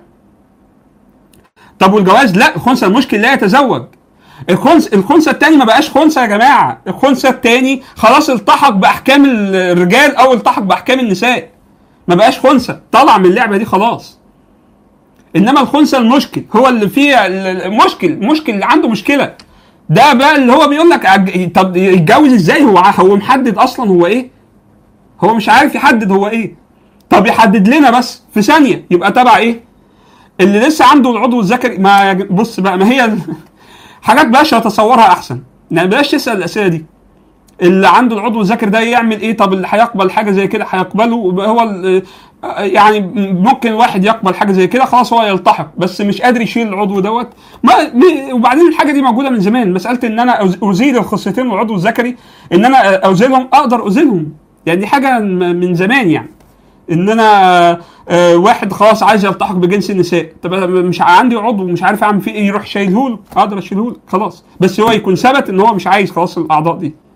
طب والجواز لا الخنثى المشكل لا يتزوج الخنثى الخنثى التاني ما بقاش خنثى يا جماعه الخنثى التاني خلاص التحق باحكام الرجال او التحق باحكام النساء ما بقاش خنثى طلع من اللعبه دي خلاص انما الخنثى المشكل هو اللي فيه المشكل مشكل اللي عنده مشكله ده بقى اللي هو بيقول لك أج- طب يتجوز ازاي هو ع- هو محدد اصلا هو ايه هو مش عارف يحدد هو ايه طب يحدد لنا بس في ثانيه يبقى تبع ايه اللي لسه عنده العضو الذكري ما يا ج- بص بقى ما هي ال- حاجات بلاش اتصورها احسن يعني بلاش تسال الاسئله دي اللي عنده العضو الذكري ده يعمل ايه طب اللي هيقبل حاجه زي كده هيقبله هو ال- يعني ممكن واحد يقبل حاجه زي كده خلاص هو يلتحق بس مش قادر يشيل العضو دوت ما م- وبعدين الحاجه دي موجوده من زمان مساله ان انا أز- ازيل الخصيتين والعضو الذكري ان انا ازيلهم اقدر ازيلهم يعني دي حاجه م- من زمان يعني ان انا آه، واحد خلاص عايز يلتحق بجنس النساء طب أنا مش عندي عضو مش عارف اعمل فيه ايه يروح شايله له اقدر اشيله له خلاص بس هو يكون ثبت ان هو مش عايز خلاص الاعضاء دي